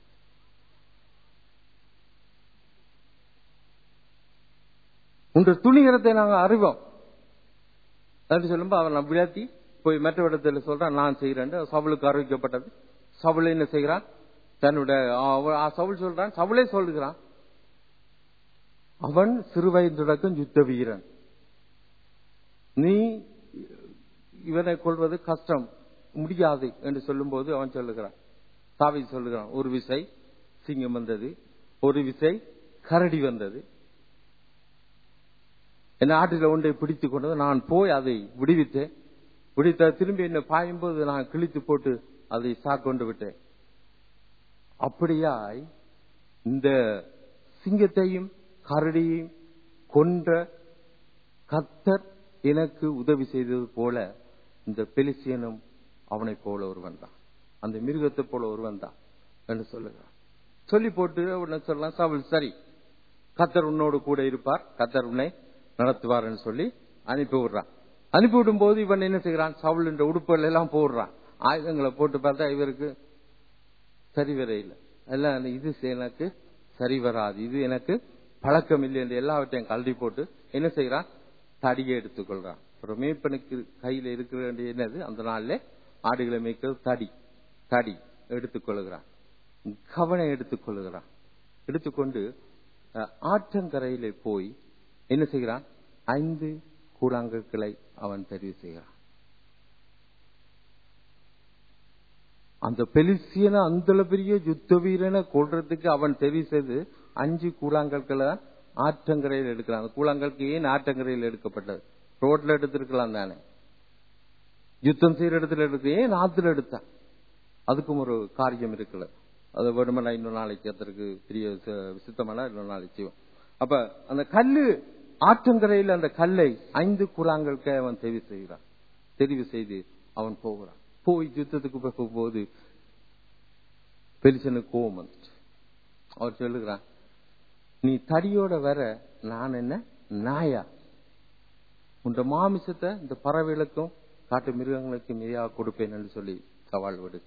உன்ற துணிகரத்தை நாங்க அறிவோம் அப்படின்னு சொல்லும்போது அவன் நான் விளையாட்டி போய் மற்ற இடத்துல சொல்றான் நான் செய்யறேன் சவுளுக்கு அறிவிக்கப்பட்டது சவுள் என்ன செய்கிறான் தன்னுடைய அவ- ஆ, சவுல் சொல்றான் சவுளே சொல்லுகிறான் அவன் சிறுவயது தொடக்கம் யுத்த வீரன் நீ இவனை கொள்வது கஷ்டம் முடியாது என்று சொல்லும்போது அவன் சொல்லுகிறான் தாவி சொல்லுகிறான் ஒரு விசை சிங்கம் வந்தது ஒரு விசை கரடி வந்தது என் ஆட்டில் ஒன்றை பிடித்துக் கொண்டது நான் போய் அதை விடுவித்தேன் விடுத்த திரும்பி என்ன பாயும்போது நான் கிழித்து போட்டு அதை சாக்கொண்டு விட்டேன் அப்படியாய் இந்த சிங்கத்தையும் கரடியையும் கொன்ற கத்தர் எனக்கு உதவி செய்தது போல இந்த பெலிசியனும் அவனைப் போல ஒருவன் தான் அந்த மிருகத்தை போல ஒருவன் தான் என்று சொல்லுகிறான் சொல்லி போட்டு உடனே சொல்லலாம் சவுல் சரி கத்தர் உன்னோடு கூட இருப்பார் கத்தர் உன்னை நடத்துவார்னு சொல்லி அனுப்பி விடுறான் அனுப்பி விடும் போது இவன் என்ன செய்கிறான் சவுல் என்ற உடுப்புகள் எல்லாம் போடுறான் ஆயுதங்களை போட்டு பார்த்தா இவருக்கு சரி வர இல்லை எல்லாம் இது எனக்கு சரி வராது இது எனக்கு பழக்கம் இல்லை என்று எல்லாவற்றையும் கழட்டி போட்டு என்ன செய்யறான் தடியை எடுத்துக்கொள்றான் ஒரு மேய்ப்பனுக்கு கையில இருக்கிற வேண்டிய என்னது அந்த நாள்ல ஆடுகளை மேய்க்கிறது தடி தடி எடுத்துக்கொள்கிறான் கவனை எடுத்துக்கொள்கிறான் எடுத்துக்கொண்டு அஹ், ஆற்றங்கரையிலே போய் என்ன செய்கிறான் ஐந்து கூழாங்கற்களை அவன் தெரிவு செய்கிறான் அந்த பெலிசியன அந்த பெரிய யுத்த வீரனை கொள்றதுக்கு அவன் தெரிவு செய்து அஞ்சு கூழாங்கற்களை தான் ஆற்றங்கரையில் எடுக்கிறான் அந்த கூழாங்கற்கு ஏன் ஆற்றங்கரையில் எடுக்கப்பட்டது ரோட்ல எடுத்திருக்கலாம் தானே யுத்தம் செய்யற இடத்துல எடுத்து ஏன் ஆத்துல எடுத்தான் அதுக்கும் ஒரு காரியம் இருக்குல்ல அது வேணுமென்னா இன்னொரு நாளைக்கு அதற்கு பெரிய விச- விசித்தமான இன்னொரு நாளைக்கு செய்வோம் அப்ப அந்த கல்லு ஆற்றங்கரையில் அந்த கல்லை ஐந்து குறாங்களுக்கு அவன் தெரிவு செய்கிறான் தெரிவு செய்து அவன் போகிறான் போய் யுத்தத்துக்கு போகும்போது பெலிசனுக்கு கோபம் வந்துச்சு அவர் சொல்லுகிறான் நீ தடியோட வர நான் என்ன நாயா உன்ற மாமிசத்தை இந்த பறவைகளுக்கும் காட்டு மிருகங்களுக்கும் இரையாக கொடுப்பேன் என்று சொல்லி சவால் விடு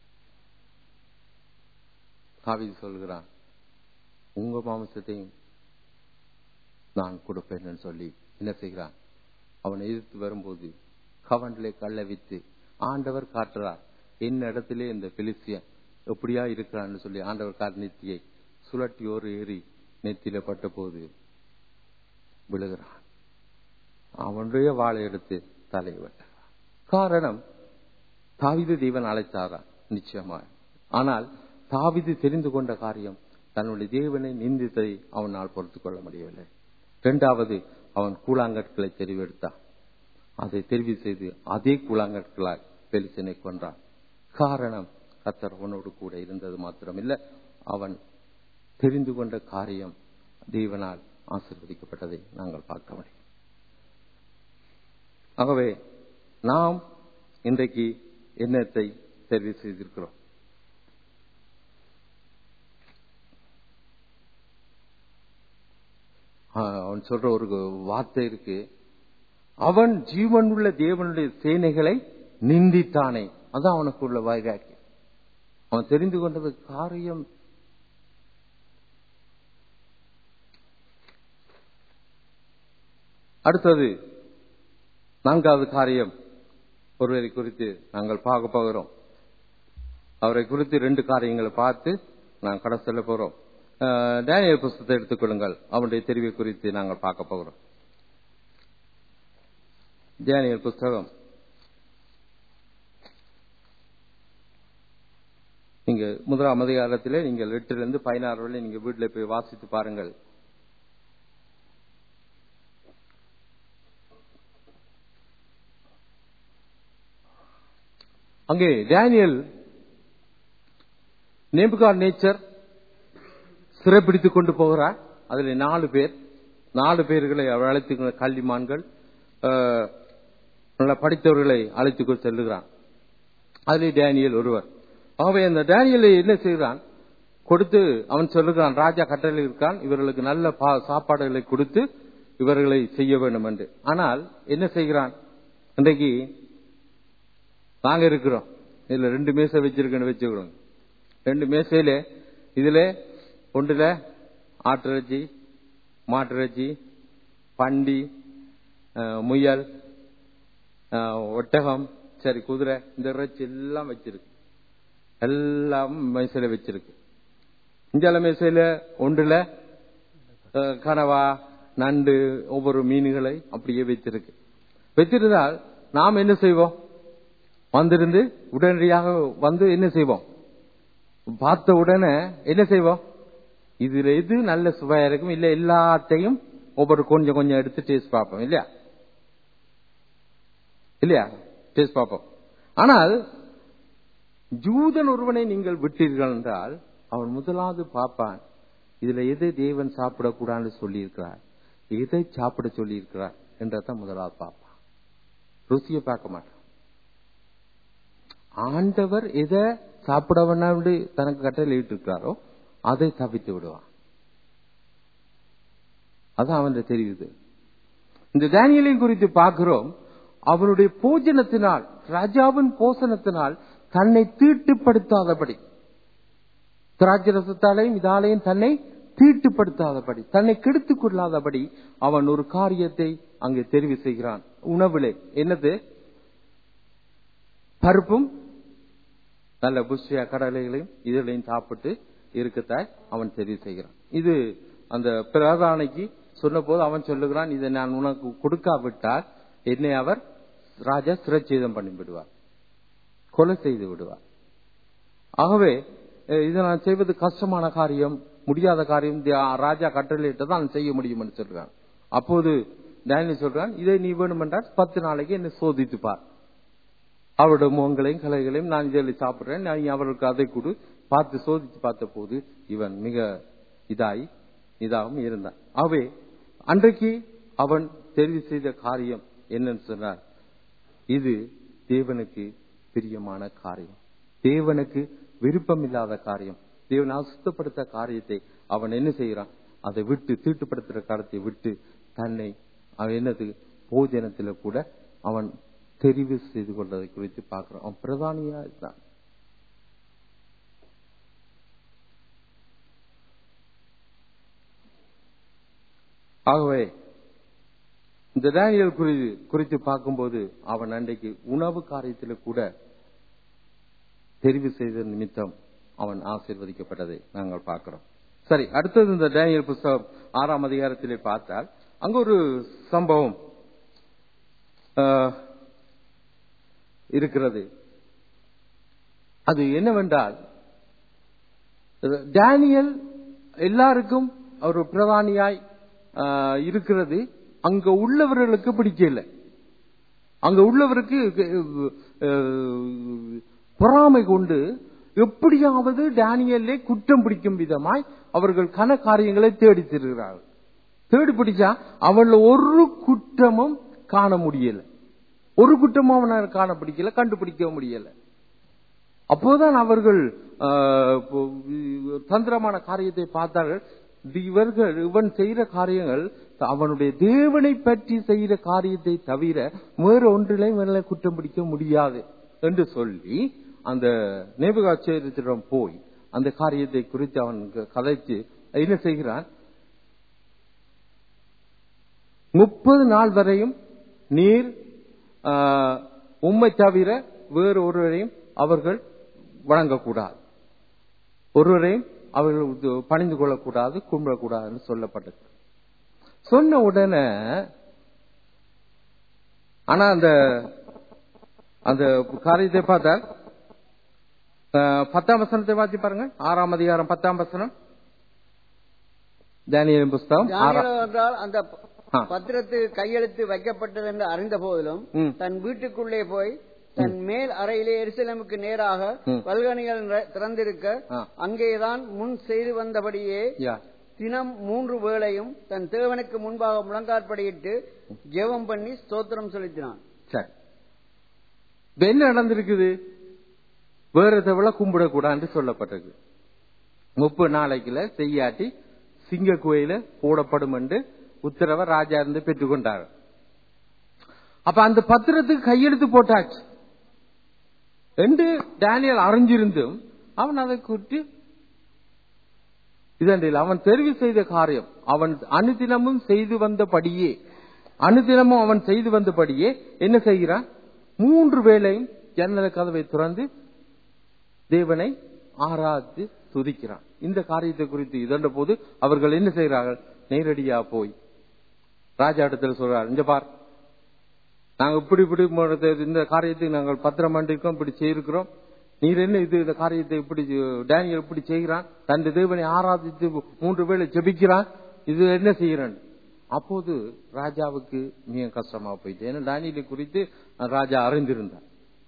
காவிதி சொல்கிறான் உங்க மாமிசத்தையும் நான் கொடுப்பேன் என்று சொல்லி என்ன செய்கிறான் அவனை எதிர்த்து வரும்போது கவண்டிலே கள்ள வித்து ஆண்டவர் காட்டுறார் என்ன இடத்திலே இந்த பெலிசியன் எப்படியா இருக்கிறான்னு சொல்லி ஆண்டவர் காட்டு நெத்தியை சுழட்டியோர் ஏறி நெத்தியில பட்ட போது விழுகிறான் அவனுடைய வாழை எடுத்து தலையை வெட்டுகிறான் காரணம் தாவிது தேவன் அழைத்தாரா நிச்சயமா ஆனால் தாவிது தெரிந்து கொண்ட காரியம் தன்னுடைய தேவனை நிந்தித்ததை அவனால் பொறுத்துக் கொள்ள முடியவில்லை இரண்டாவது அவன் கூழாங்கற்களை தெரிவெடுத்தான் அதை தெரிவு செய்து அதே கூழாங்கற்களால் பெலிசனை கொன்றான் காரணம் கத்தர் அவனோடு கூட இருந்தது மாத்திரமில்ல அவன் தெரிந்து கொண்ட காரியம் தேவனால் ஆசிர்வதிக்கப்பட்டதை நாங்கள் பார்க்க முடியும் ஆகவே நாம் இன்றைக்கு எண்ணத்தை தெரிவு செய்திருக்கிறோம் அவன் சொல்ற ஒரு வார்த்தை இருக்கு அவன் ஜீவன் உள்ள தேவனுடைய சேனைகளை நிந்தித்தானே அதான் அவனுக்கு உள்ள வைராக்கி அவன் தெரிந்து கொண்டது காரியம் அடுத்தது நான்காவது காரியம் ஒருவரை குறித்து நாங்கள் பார்க்க போகிறோம் அவரை குறித்து ரெண்டு காரியங்களை பார்த்து நான் கடை செல்ல போறோம் டேனியல் புஸ்தத்தை எடுத்துக்கொள்ளுங்கள் அவனுடைய தெரிவை குறித்து நாங்கள் பார்க்க போகிறோம் டேனியல் புஸ்தகம் நீங்க முதலாம் அதிகாரத்திலே நீங்கள் எட்டிலிருந்து பதினாறு வரை நீங்க வீட்டில் போய் வாசித்து பாருங்கள் அங்கே டேனியல் நேபுகார் நேச்சர் சிறைப்பிடித்துக் கொண்டு போகிறார் அதுல நாலு பேர் நாலு பேர்களை அவர் அழைத்து கல்விமான்கள் நல்ல படித்தவர்களை அழைத்துக் செல்லுகிறான் அதிலே டேனியல் ஒருவர் ஆகவே அந்த டேனியலை என்ன செய்கிறான் கொடுத்து அவன் சொல்லுகிறான் ராஜா கட்டளை இருக்கான் இவர்களுக்கு நல்ல சாப்பாடுகளை கொடுத்து இவர்களை செய்ய வேண்டும் என்று ஆனால் என்ன செய்கிறான் இன்றைக்கு நாங்க இருக்கிறோம் இதுல ரெண்டு மேசை வச்சிருக்கேன்னு வச்சுக்கிறோம் ரெண்டு மேசையில இதுல ஒன்றுல ஆட்டிறைச்சி மாட்டிறைச்சி பண்டி முயல் ஒட்டகம் சரி குதிரை இந்த இறைச்சி எல்லாம் வச்சிருக்கு எல்லாம் மேசையில வச்சிருக்கு இஞ்சால மேசையில ஒன்றுல கனவா நண்டு ஒவ்வொரு மீன்களை அப்படியே வச்சிருக்கு வச்சிருந்தால் நாம் என்ன செய்வோம் வந்திருந்து உடனடியாக வந்து என்ன செய்வோம் பார்த்த உடனே என்ன செய்வோம் இதுல எது நல்ல சுவையா இருக்கும் இல்ல எல்லாத்தையும் ஒவ்வொரு கொஞ்சம் கொஞ்சம் எடுத்து டேஸ்ட் பார்ப்போம் இல்லையா இல்லையா டேஸ்ட் பார்ப்போம் ஆனால் ஜூதன் ஒருவனை நீங்கள் விட்டீர்கள் என்றால் அவன் முதலாவது பார்ப்பான் இதுல எதை தேவன் சாப்பிடக்கூடாதுன்னு சொல்லி இருக்கிறார் எதை சாப்பிட சொல்லி இருக்கிறார் என்றதான் முதலாவது பார்ப்பான் ருசியை பார்க்க மாட்டான் ஆண்டவர் எதை சாப்பிட வேண்டாம் தனக்கு கட்டளை இருக்கிறாரோ அதை தவித்து விடுவான் அதான் அவன் தெரியுது இந்த தானியலை குறித்து பார்க்கிறோம் அவனுடைய போஜனத்தினால் ராஜாவின் போசனத்தினால் தன்னை தீட்டுப்படுத்தாதபடி திராட்சரசத்தாலையும் இதாலையும் தன்னை தீட்டுப்படுத்தாதபடி தன்னை கெடுத்துக் கொள்ளாதபடி அவன் ஒரு காரியத்தை அங்கே தெரிவு செய்கிறான் உணவிலே என்னது பருப்பும் நல்ல புஷ்டியா கடலைகளையும் இதழையும் சாப்பிட்டு இருக்கத்தாய் அவன் தெரிவு செய்கிறான் இது அந்த பிரதானைக்கு சொன்ன போது அவன் சொல்லுகிறான் இதை நான் உனக்கு கொடுக்காவிட்டால் என்னை அவர் ராஜா சிரச்சேதம் பண்ணி விடுவார் கொலை செய்து விடுவார் ஆகவே இதை நான் செய்வது கஷ்டமான காரியம் முடியாத காரியம் ராஜா கட்டளையிட்டு தான் செய்ய முடியும் என்று சொல்றான் அப்போது டேனியல் சொல்றான் இதை நீ வேணுமென்றால் பத்து நாளைக்கு என்னை சோதித்து பார் அவருடைய முகங்களையும் கலைகளையும் நான் இதில் சாப்பிடுறேன் நான் அவர்களுக்கு அதை கொடு பார்த்து சோதித்து பார்த்த போது இவன் மிக இதாய் இதாகவும் இருந்தான் ஆகவே அன்றைக்கு அவன் தெரிவு செய்த காரியம் என்னன்னு சொன்னார் இது தேவனுக்கு பிரியமான காரியம் தேவனுக்கு விருப்பமில்லாத காரியம் தேவன் அசுத்தப்படுத்த காரியத்தை அவன் என்ன செய்கிறான் அதை விட்டு தீட்டுப்படுத்துற காரியத்தை விட்டு தன்னை அவன் என்னது போஜனத்துல கூட அவன் தெரிவு செய்து கொள்வதை குறித்து பார்க்கிறான் அவன் பிரதானியா இருந்தான் ஆகவே இந்த டேனியல் குறித்து குறித்து பார்க்கும்போது அவன் அன்றைக்கு உணவு காரியத்தில் கூட தெரிவு செய்த நிமித்தம் அவன் ஆசீர்வதிக்கப்பட்டதை நாங்கள் பார்க்கிறோம் சரி அடுத்தது இந்த டேனியல் புஸ்தகம் ஆறாம் அதிகாரத்திலே பார்த்தால் அங்க ஒரு சம்பவம் ஆஹ், இருக்கிறது அது என்னவென்றால் டேனியல் எல்லாருக்கும் ஒரு பிரதானியாய் ஆஹ், இருக்கிறது அங்க உள்ளவர்களுக்கு பிடிக்கல அங்க உள்ளவருக்கு அஹ், பொறாமை கொண்டு எப்படியாவது டேனியலே குற்றம் பிடிக்கும் விதமாய் அவர்கள் கன காரியங்களை தேடி திருகிறார்கள் தேடி பிடிச்சா அவள்ல ஒரு குற்றமும் காண முடியல ஒரு குற்றமும் அவனால் காண பிடிக்கல கண்டுபிடிக்க முடியல அப்போதான் அவர்கள் ஆஹ், இப்போ, தந்திரமான காரியத்தை பார்த்தார்கள் இது இவர்கள் இவன் செய்கிற காரியங்கள் அவனுடைய தேவனை பற்றி செய்கிற காரியத்தை தவிர வேறு ஒன்றிலே இவனை குற்றம் பிடிக்க முடியாது என்று சொல்லி அந்த நேபுகாச்சேரத்திடம் போய் அந்த காரியத்தை குறித்து அவன் கதைச்சு என்ன செய்கிறான் முப்பது நாள் வரையும் நீர் ஆஹ், உம்மை தவிர வேறு ஒருவரையும் அவர்கள் வணங்கக்கூடாது ஒருவரையும் அவர்கள் இது பணிந்து கொள்ளக்கூடாது கும்பிடக்கூடாதுன்னு சொல்லப்பட்டது சொன்ன உடனே ஆனா அந்த அந்த காரியத்தை பார்த்தால் ஆஹ், பத்தாம் வசனத்தை வாசி பாருங்க ஆறாம் அதிகாரம் பத்தாம் வசனம் தானியலின் புஸ்தகம் ஆறாம் தானியேல் என்றால் அந்த ஆ. பத்திரத்துக்கு கையெழுத்து வைக்கப்பட்டது என்று அறிந்த போதிலும் ம். தன் வீட்டுக்குள்ளே போய் தன் மேல் அறையிலே எருசலேமுக்கு நேராக ம். பல்கணிகள் நிற- திறந்திருக்க ஆ. அங்கேதான் முன் செய்து வந்தபடியே யா தினம் மூன்று வேளையும் தன் தேவனுக்கு முன்பாக முழங்காற்படியிட்டு ஜெபம் பண்ணி ஸ்தோத்திரம் செலுத்தினான் சரி இப்ப என்ன நடந்திருக்குது வேற தவிர கும்பிடக்கூடாதுன்னு சொல்லப்பட்டிருக்கு முப்பது நாளைக்குல செய்யாட்டி சிங்க கோயில போடப்படும் என்று உத்தரவை ராஜா இருந்து பெற்றுக்கொண்டார் அப்ப அந்த பத்திரத்துக்கு கையெழுத்து போட்டாச்சு என்று டேனியல் அறிஞ்சிருந்தும் அவன் அதை குறித்து இதன்றில் அவன் தெரிவு செய்த காரியம் அவன் அனுதினமும் செய்து வந்தபடியே அனுதினமும் அவன் செய்து வந்தபடியே என்ன செய்கிறான் மூன்று வேளையும் ஜன்னல கதவை திறந்து தேவனை ஆராய்ந்து துதிக்கிறான் இந்த காரியத்தை குறித்து இதன்ற போது அவர்கள் என்ன செய்கிறார்கள் நேரடியா போய் ராஜா இடத்துல சொல்றார் இங்க பார் நாங்க இப்படி இப்படி முறை- இந்த காரியத்தை நாங்கள் பத்திரம் பண்ணிருக்கோம் இப்படி செய்திருக்கிறோம் நீர் என்ன இது இந்த காரியத்தை இப்படி டேனியல் இப்படி செய்கிறான் தன் தேவனை ஆராதித்து மூன்று வேளை ஜெபிக்கிறான் இது என்ன செய்கிறான் அப்போது ராஜாவுக்கு மிக கஷ்டமா போயிட்டு ஏன்னா டேனியலை குறித்து ராஜா அறிந்திருந்தார்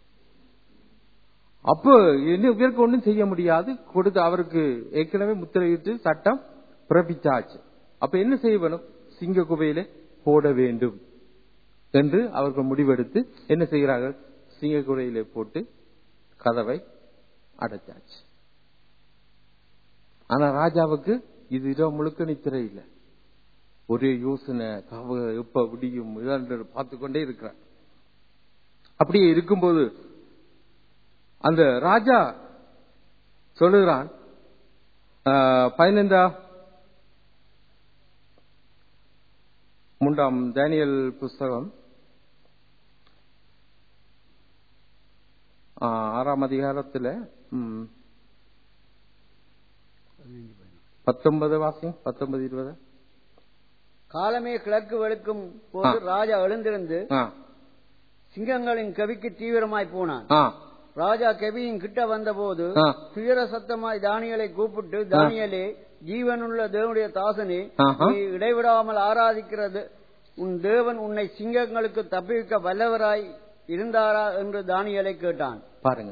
அப்போ என்ன இவருக்கு ஒன்றும் செய்ய முடியாது கொடுத்து அவருக்கு ஏற்கனவே முத்திரையிட்டு சட்டம் பிறப்பிச்சாச்சு அப்ப என்ன செய்ய வேணும் சிங்க குகையில போட வேண்டும் என்று அவர்கள் முடிவெடுத்து என்ன செய்கிறார்கள் சிங்க குகையிலே போட்டு கதவை அடைச்சாச்சு ஆனா ராஜாவுக்கு இது இரவு முழுக்க நித்திரை இல்லை ஒரே யோசனை கவ எப்ப விடியும் இதாண்டு பார்த்து கொண்டே இருக்கிறார் அப்படியே இருக்கும்போது அந்த ராஜா சொல்லுகிறான் ஆஹ், பதினைந்தா மூன்றாம் டேனியல் புஸ்தகம் ஆஹ், ஆறாம் அதிகாரத்துல ம், பத்தொன்பது வாசியம் பத்தொன்பது இருபது காலமே கிழக்கு வெளுக்கும் போது ஆ. ராஜா எழுந்திருந்து ஆ சிங்கங்களின் கவிக்கு தீவிரமாய் போனான் ஆ ராஜா கெபியின் கிட்ட வந்தபோது ஆ. துயர சத்தமாய் தானியலை கூப்பிட்டு தானியலே ஜீவனுள்ள தேவனுடைய தாசனே ஆஹா. நீ இடைவிடாமல் ஆராதிக்கிறது உன் தேவன் உன்னை சிங்கங்களுக்கு தப்பிவிக்க வல்லவராய் இருந்தாரா என்று தானியலை கேட்டான் பாருங்க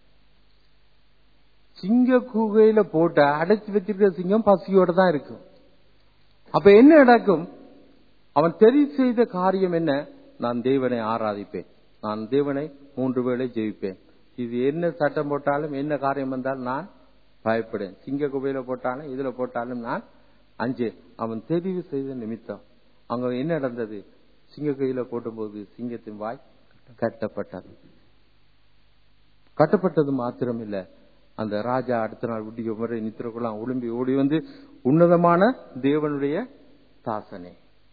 சிங்க கூகையில போட்ட அடைச்சு வச்சிருக்கிற சிங்கம் பசியோட தான் இருக்கும் அப்ப என்ன நடக்கும் அவன் தெரிவு செய்த காரியம் என்ன நான் தேவனை ஆராதிப்பேன் நான் தேவனை மூன்று வேளை ஜெயிப்பேன் இது என்ன சட்டம் போட்டாலும் என்ன காரியம் வந்தாலும் நான் பயப்படேன் சிங்க குபையில போட்டாலும் இதுல போட்டாலும் நான் அஞ்சு அவன் தெரிவு செய்த நிமித்தம் அங்க என்ன நடந்தது சிங்க கையில போட்டபோது சிங்கத்தின் வாய் கட்டப்பட்டது கட்டப்பட்டது மாத்திரம் இல்ல அந்த ராஜா அடுத்த நாள் விடிய முறை நித்திரக்குலாம் உளும்பி ஓடி வந்து உன்னதமான தேவனுடைய தாசனே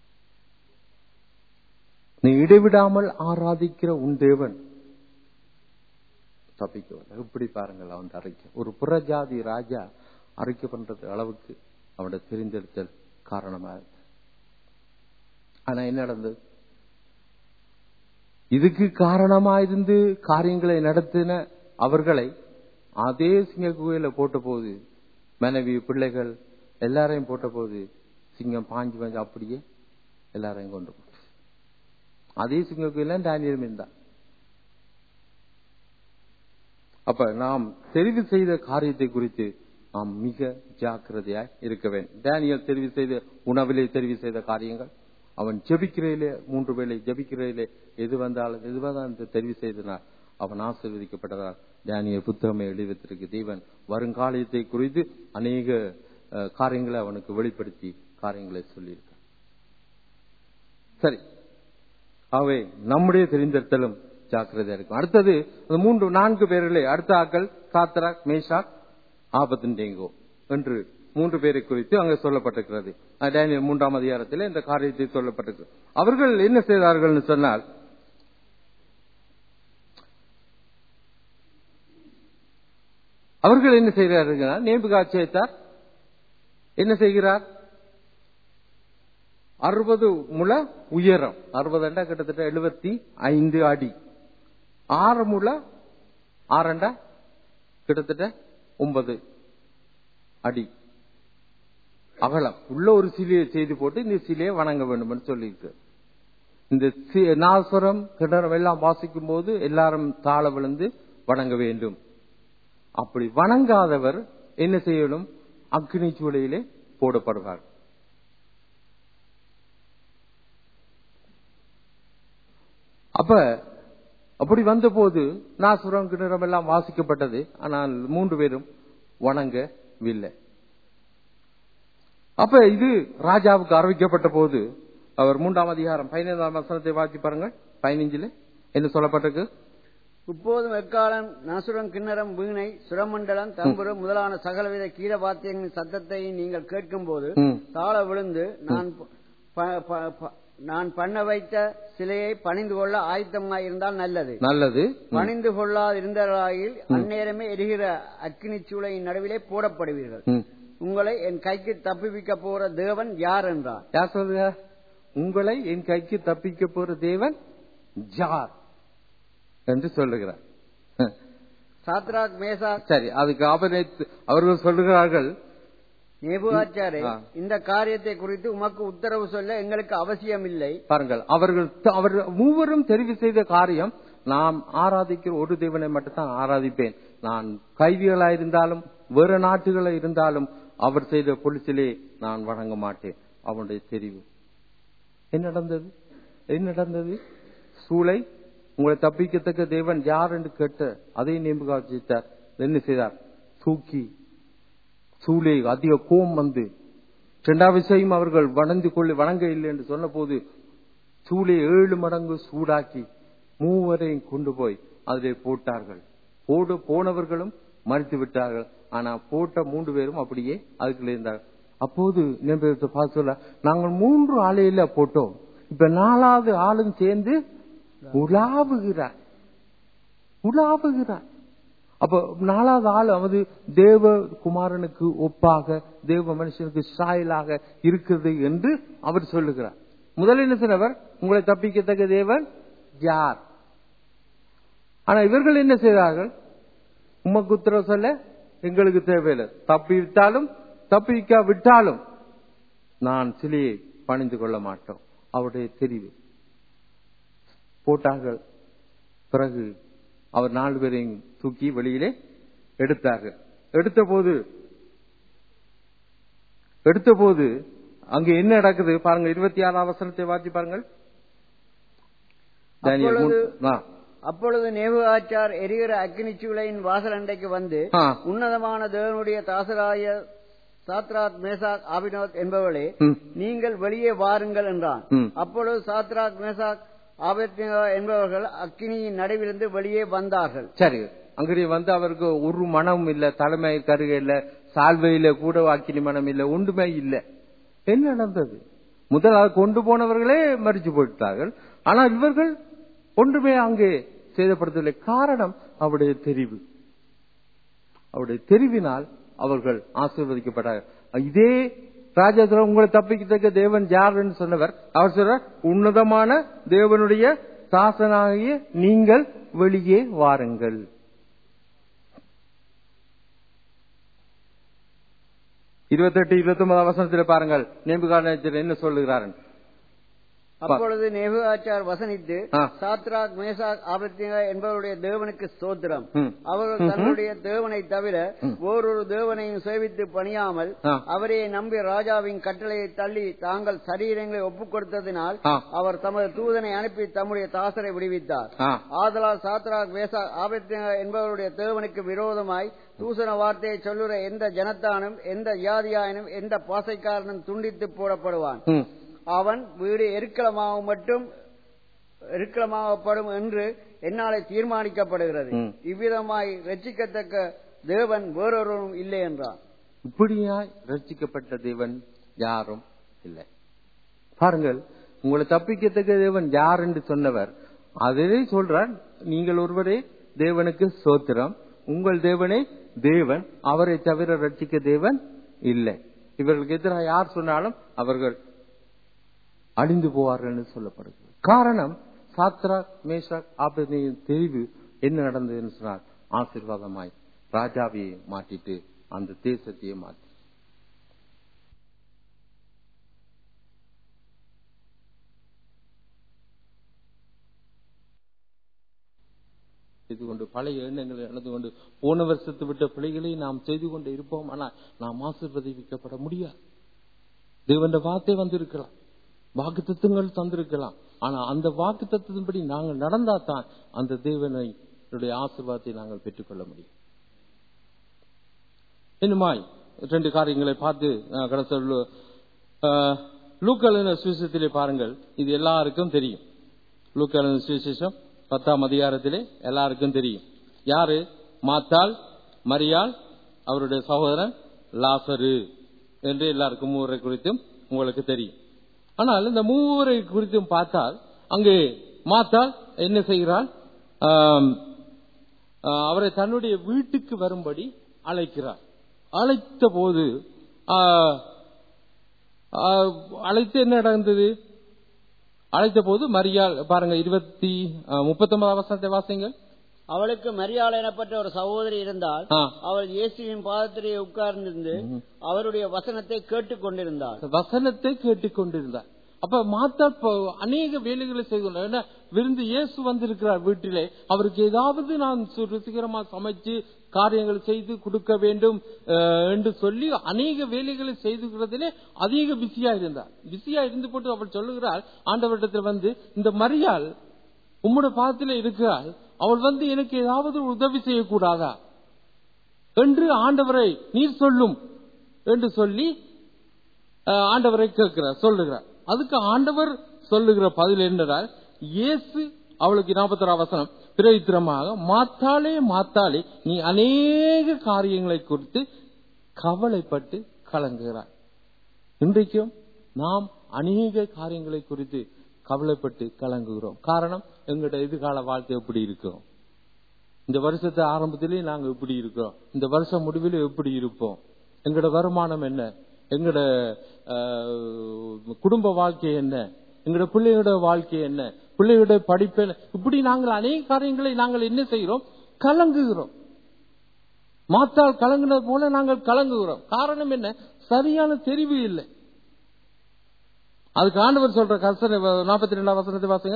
நீ இடைவிடாமல் ஆராதிக்கிற உன் தேவன் தப்பிக்கவில்லை இப்படி பாருங்கள் அவன் அறிக்கை ஒரு புறஜாதி ராஜா அறிக்கை பண்றது அளவுக்கு அவனோட தெரிந்தெடுத்தல் காரணமா இருக்கு ஆனா என்ன நடந்தது இதுக்கு காரணமா இருந்து காரியங்களை நடத்தின அவர்களை அதே சிங்க குகையில போட்ட போது மனைவி பிள்ளைகள் எல்லாரையும் போட்ட போது சிங்கம் பாஞ்சு பாஞ்சு அப்படியே எல்லாரையும் கொண்டு போச்சு அதே சிங்க குகையில டேனியல் இருந்தான் அப்ப நாம் தெரிவு செய்த காரியத்தை குறித்து நாம் மிக ஜாக்கிரதையாய் இருக்க வேண்டும் டேனியல் தெரிவு செய்த உணவிலே தெரிவு செய்த காரியங்கள் அவன் ஜெபிக்கிறதிலே மூன்று வேளை ஜெபிக்கிறதிலே எது வந்தாலும் எது வந்தாலும் தெரிவு செய்தனால் அவன் ஆசீர்வதிக்கப்பட்டதால் டேனியல் புத்தகமே எழுதித்திருக்கு தேவன் வருங்காலத்தை குறித்து அநேக அஹ், காரியங்களை அவனுக்கு வெளிப்படுத்தி காரியங்களை சொல்லியிருக்கான் சரி ஆகவே நம்முடைய தெரிந்தெடுத்தலும் ஜாக்கிரதையா இருக்கும் அடுத்தது அந்த மூன்று நான்கு பேர்களே அடுத்த ஆக்கள் சாத்ராக் மேஷாக் ஆபத்தின் டேங்கோ என்று மூன்று பேரை குறித்து அங்கே சொல்லப்பட்டிருக்கிறது அஹ் டேனியல் மூன்றாம் அதிகாரத்தில் இந்த காரியத்தை சொல்லப்பட்டிருக்கிறது அவர்கள் என்ன செய்தார்கள் சொன்னால் அவர்கள் என்ன செய்கிறார்கள் நேபுகாட்சியத்தார் என்ன செய்கிறார் அறுபது முழ உயரம் அறுபது அண்டா கிட்டத்தட்ட எழுபத்தி ஐந்து அடி ஆறு முழ ஆறண்டா கிட்டத்தட்ட ஒன்பது அடி அகலம் உள்ள ஒரு சிலையை செய்து போட்டு இந்த சிலையை வணங்க வேண்டும் சொல்லியிருக்கு இந்த சி- நாசுரம் கிணறம் எல்லாம் வாசிக்கும் போது எல்லாரும் தாழ விழுந்து வணங்க வேண்டும் அப்படி வணங்காதவர் என்ன செய்யணும் அக்னி சூளையிலே போடப்படுவார் அப்ப அப்படி வந்தபோது நாசுரம் கிணறம் எல்லாம் வாசிக்கப்பட்டது ஆனால் மூன்று பேரும் வணங்கவில்லை அப்ப இது ராஜாவுக்கு அறிவிக்கப்பட்ட போது அவர் மூன்றாம் அதிகாரம் பதினைந்தாம் வசனத்தை வாசி பாருங்க பதினைஞ்சுல என்ன சொல்லப்பட்டிருக்கு இப்போதும் எக்காலம் நசுரம் கிண்ணறம் வீணை சுரமண்டலம் தம்புரு முதலான சகலவித கீழவாத்தியங்களின் சத்தத்தை நீங்கள் கேட்கும்போது ம். தாழ விழுந்து நான் ப- ப- ப- நான் பண்ண வைத்த சிலையை பணிந்து கொள்ள ஆயத்தமாய் இருந்தால் நல்லது நல்லது ம். பணிந்து கொள்ளாதிருந்தாயில் அந்நேரமே எரிகிற அக்கினி சூளையின் நடுவிலே போடப்படுவீர்கள் ம். உங்களை என் கைக்கு தப்புவிக்க போற தேவன் யார் என்றார் யார் சொல்லுங்க உங்களை என் கைக்கு தப்பிக்க போற தேவன் ஜார் என்று சொல்லுகிறார் சாத்ராக் மேசா சரி அதுக்கு ஆபரேத் அவர்கள் சொல்லுகிறார்கள் நேபுகாச்சாரே ஆ. இந்த காரியத்தை குறித்து உமக்கு உத்தரவு சொல்ல எங்களுக்கு அவசியம் இல்லை பாருங்கள் அவர்கள் அவர்கள் மூவரும் தெரிவு செய்த காரியம் நாம் ஆராதிக்கிற ஒரு தேவனை மட்டும்தான் ஆராதிப்பேன் நான் கைதிகளாயிருந்தாலும் வேற நாட்டுகள இருந்தாலும் அவர் செய்த பொலிசிலே நான் வணங்க மாட்டேன் அவனுடைய தெரிவு என்ன நடந்தது என்ன நடந்தது சூளை உங்களை தப்பிக்கத்தக்க தேவன் யார் என்று கேட்ட அதை நியமிக்காச்சித்தார் என்ன செய்தார் தூக்கி சூளை அதிக கோம் வந்து இரண்டாவது விஷயம் அவர்கள் வணந்து கொள்ள வணங்க இல்லை என்று சொன்ன போது சூளை ஏழு மடங்கு சூடாக்கி மூவரையும் கொண்டு போய் அதிலே போட்டார்கள் போடு போனவர்களும் மறித்து விட்டார்கள் ஆனா போட்ட மூன்று பேரும் அப்படியே அதுக்குள்ள இருந்தார்கள் அப்போது நினைவு பார்த்து சொல்ல நாங்கள் மூன்று ஆலையில போட்டோம் இப்ப நாலாவது ஆளும் சேர்ந்து உலாவுகிறார் உலாவுகிறார் அப்ப நாலாவது ஆள் அவது தேவ குமாரனுக்கு ஒப்பாக தேவ மனுஷனுக்கு சாயலாக இருக்கிறது என்று அவர் சொல்லுகிறார் முதலில் என்ன சொன்னவர் உங்களை தப்பிக்கத்தக்க தேவன் யார் ஆனா இவர்கள் என்ன செய்தார்கள் உமக்கு உத்தரவு சொல்ல எங்களுக்கு தேவையில்லை தப்பி விட்டாலும் தப்பிக்கா விட்டாலும் நான் சிலையை பணிந்து கொள்ள மாட்டோம் அவருடைய தெரிவு போட்டார்கள் பிறகு அவர் நாலு பேரையும் தூக்கி வெளியிலே எடுத்தார்கள் எடுத்த போது எடுத்த போது அங்க என்ன நடக்குது பாருங்க இருபத்தி ஆறாம் வசனத்தை வாசி பாருங்கள் தானியேல் மூணு- அப்பொழுது- ஆ. அப்பொழுது நேபுகாச்சார் எரிகிற அக்னிச்சுளையின் வாசல் அண்டைக்கு வந்து ஆ. உன்னதமான தேவனுடைய தாசராய சாத்ராத் மேசாக் ஆபினோத் என்பவர்களே ம். நீங்கள் வெளியே வாருங்கள் என்றான் ம். அப்பொழுது சாத்ராக் மேசாக் ஆபத்நேகோ என்பவர்கள் அக்கினியின் நடுவிலிருந்து வெளியே வந்தார்கள் சரி அங்கடி வந்து அவருக்கு ஒரு மனம் இல்ல தலைமை கருக இல்ல சால்வையில கூட வாக்கினி மனம் இல்ல ஒன்றுமே இல்ல என்ன நடந்தது முதலாவது கொண்டு போனவர்களே மறிச்சு போயிட்டார்கள் ஆனால் இவர்கள் ஒன்றுமே அங்கே சேதப்படுத்தவில்லை காரணம் அவருடைய தெரிவு அவருடைய தெரிவினால் அவர்கள் ஆசீர்வதிக்கப்பட்டார்கள் இதே ராஜாசுரம் உங்களை தப்பிக்கத்தக்க தேவன் யாருன்னு சொன்னவர் அவர் சொல்றார் உன்னதமான தேவனுடைய தாசனாகிய நீங்கள் வெளியே வாருங்கள் இருபத்தெட்டு இருபத்தி ஒன்பதாம் வசனத்தில் பாருங்கள் நேபுகாரர் என்ன சொல்லுகிறாரன் அப்பொழுது நேபுகாச்சார் வசனித்து ஆ. சாத்ராக் மேசாக் ஆபத்நேகோ என்பவருடைய தேவனுக்கு ஸ்தோத்திரம் ம். அவர்கள் தன்னுடைய தேவனை தவிர ஓரொரு தேவனையும் சேவித்து பணியாமல் ஆ. அவரே நம்பி ராஜாவின் கட்டளையை தள்ளி தாங்கள் சரீரங்களை ஒப்புக் கொடுத்ததினால் ஆ. அவர் தமது தூதனை அனுப்பி தம்முடைய தாசரை விடுவித்தார் ஆ. ஆதலால் சாத்ராக் மேசா ஆபத்நேகோ என்பவருடைய தேவனுக்கு விரோதமாய் தூசண வார்த்தையை சொல்லுற எந்த ஜனத்தானும் எந்த ஜாதியாயினும் எந்த பாசைக்காரனும் துண்டித்து போடப்படுவான் ம். அவன் வீடு எருக்களமாக மட்டும் எருக்களமாகப்படும் என்று என்னாலே தீர்மானிக்கப்படுகிறது ம். இவ்விதமாய் ரட்சிக்கத்தக்க தேவன் வேறொருவரும் இல்லை என்றார் இப்படியாய் ரட்சிக்கப்பட்ட தேவன் யாரும் இல்லை பாருங்கள் உங்களை தப்பிக்கத்தக்க தேவன் யார் என்று சொன்னவர் அதிலே சொல்றார் நீங்கள் ஒருவரே தேவனுக்கு சோத்திரம் உங்கள் தேவனே தேவன் அவரை தவிர ரட்சிக்க தேவன் இல்லை இவர்களுக்கு எதிராக யார் சொன்னாலும் அவர்கள் அழிந்து போவார்கள் என்று சொல்லப்படுகிறது காரணம் சாத்ரா மேஷாக் ஆபத்தின் தெரிவு என்ன நடந்ததுன்னு சொன்னால் ஆசீர்வாதமாய் ராஜாவையே மாட்டிட்டு அந்த தேசத்தையே மாற்றி செய்து கொண்டு பழைய எண்ணங்களை இழந்து கொண்டு போன வருஷத்தை விட்ட பிழைகளை நாம் செய்து கொண்டு இருப்போம் ஆனால் நாம் ஆசீர்வதிக்கப்பட முடியாது தேவன் வார்த்தை வந்திருக்கலாம் வாக்கு தத்துவங்கள் தந்திருக்கலாம் ஆனா அந்த வாக்கு தத்துவத்தின்படி நாங்கள் நடந்தா தான் அந்த தேவனை ஆசீர்வாதத்தை நாங்கள் பெற்றுக்கொள்ள முடியும் இன்னுமாய் ரெண்டு காரியங்களை பார்த்து நான் கடைசி லூக்கலின சுவிசேஷத்திலே பாருங்கள் இது எல்லாருக்கும் தெரியும் லூக்கலின சுவிசேஷம் பத்தாம் அதிகாரத்திலே எல்லாருக்கும் தெரியும் யாரு மாத்தாள் மரியாள் அவருடைய சகோதரன் லாசரு என்று எல்லாருக்கும் மூவரை குறித்தும் உங்களுக்கு தெரியும் ஆனால் இந்த மூவரை குறித்தும் பார்த்தால் அங்கே மாத்தாள் என்ன செய்கிறாள் ஆம், ஆ, அவரை தன்னுடைய வீட்டுக்கு வரும்படி அழைக்கிறார் அழைத்த போது ஆ, ஆ, அழைத்து என்ன நடந்தது அழைத்த போது மரியாள் பாருங்க இருபத்தி முப்பத்தொன்பதாம் வசனத்தை வாசிங்க அவளுக்கு மரியாள் எனப்பட்ட ஒரு சகோதரி இருந்தால் ஆ. அவள் இயேசுவின் பாதத்திலே உட்கார்ந்திருந்து அவருடைய வசனத்தை கேட்டுக் கொண்டிருந்தாள் வசனத்தை கேட்டுக்கொண்டிருந்தார் அப்ப மாத்தா இப்ப அநேக வேலைகளை செய்து கொண்டார். ஏன்னா, விருந்து இயேசு வந்திருக்கிறார் வீட்டிலே அவருக்கு ஏதாவது நான் சு- ருசிகரமா சமைச்சு காரியங்கள் செய்து கொடுக்க வேண்டும் அஹ், என்று சொல்லி அநேக வேலைகளை செய்துகிறதிலே அதிக பிஸியா இருந்தார் பிஸியா இருந்து போட்டு அவள் சொல்லுகிறாள் ஆண்டவரிடத்தில் வந்து இந்த மரியாள் உம்முடைய பாதத்தில் இருக்கிறாள் அவள் வந்து எனக்கு ஏதாவது உதவி செய்யக்கூடாதா என்று ஆண்டவரை நீர் சொல்லும் என்று சொல்லி அஹ், ஆண்டவரை கேட்கிறார் சொல்லுகிறார் அதுக்கு ஆண்டவர் சொல்லுகிற பதில் என்னடால் இயேசு அவளுக்கு நாற்பத்தொரு வசனம் பிரவித்திரமாக மாத்தாளே மாத்தாளே நீ அநேக காரியங்களை குறித்து கவலைப்பட்டு கலங்குகிறார் இன்றைக்கும் நாம் அநேக காரியங்களை குறித்து கவலைப்பட்டு கலங்குகிறோம் காரணம் எங்களோட எதிர்கால வாழ்க்கை எப்படி இருக்கும் இந்த வருஷத்து ஆரம்பத்திலே நாங்க எப்படி இருக்கிறோம் இந்த வருஷம் முடிவிலே எப்படி இருப்போம் எங்களோட வருமானம் என்ன எங்களோட அஹ், குடும்ப வாழ்க்கை என்ன எங்களோட பிள்ளைகளோட வாழ்க்கை என்ன பிள்ளைகளோட படிப்பு என்ன இப்படி நாங்கள் அநேக காரியங்களை நாங்கள் என்ன செய்கிறோம் கலங்குகிறோம் மாத்தால் கலங்குனது போல நாங்கள் கலங்குகிறோம் காரணம் என்ன சரியான தெரிவு இல்லை அதுக்கு ஆண்டவர் சொல்ற கசன நாற்பத்தி ரெண்டாம் வசனத்தை வாசுங்க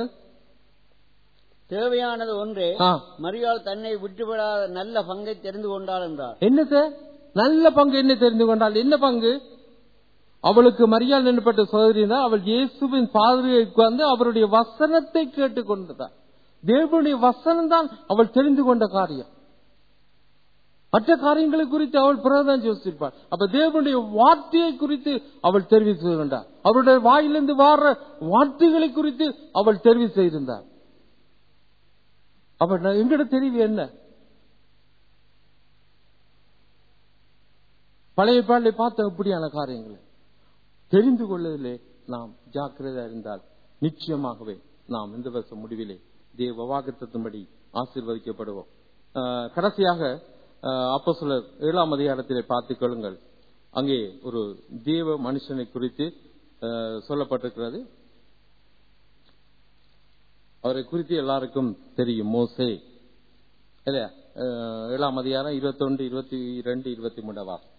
தேவையானது ஒன்றே ஆ. மரியாள் தன்னை விட்டுவிடாத நல்ல பங்கை தெரிந்து கொண்டாள் என்றார் என்ன சார் நல்ல பங்கு என்ன தெரிந்து கொண்டால் என்ன பங்கு அவளுக்கு மரியாதை நின்றப்பட்ட சோதரி அவள் இயேசுவின் பாதையை உட்கார்ந்து அவருடைய வசனத்தை கேட்டுக் கொண்டார் தேவனுடைய வசனம் தான் அவள் தெரிந்து கொண்ட காரியம் மற்ற காரியங்களை குறித்து அவள் பிறகுதான் யோசிப்பாள் அப்ப தேவனுடைய வார்த்தையை குறித்து அவள் தெரிவித்து கொண்டார் அவருடைய வாயிலிருந்து வார வார்த்தைகளை குறித்து அவள் தெரிவு செய்திருந்தார் அப்ப நான் எங்கட தெரிவு என்ன பழைய பாடலை பார்த்த இப்படியான காரியங்களை தெரிந்து கொள்வதிலே நாம் ஜாக்கிரதா இருந்தால் நிச்சயமாகவே நாம் இந்த வருஷம் முடிவிலே தேவ வாக்குத்தத்தின்படி ஆசீர்வதிக்கப்படுவோம் ஆஹ் கடைசியாக அப்போ சில ஏழாம் அதிகாரத்திலே பார்த்துக் கொள்ளுங்கள் அங்கே ஒரு தேவ மனுஷனை குறித்து ஆஹ் சொல்லப்பட்டிருக்கிறது அவரை குறித்து எல்லாருக்கும் தெரியும் மோசே இல்லையா ஆஹ் ஏழாம் அதிகாரம் இருபத்தொன்று இருபத்தி ரெண்டு இருபத்தி மூணு வாசம்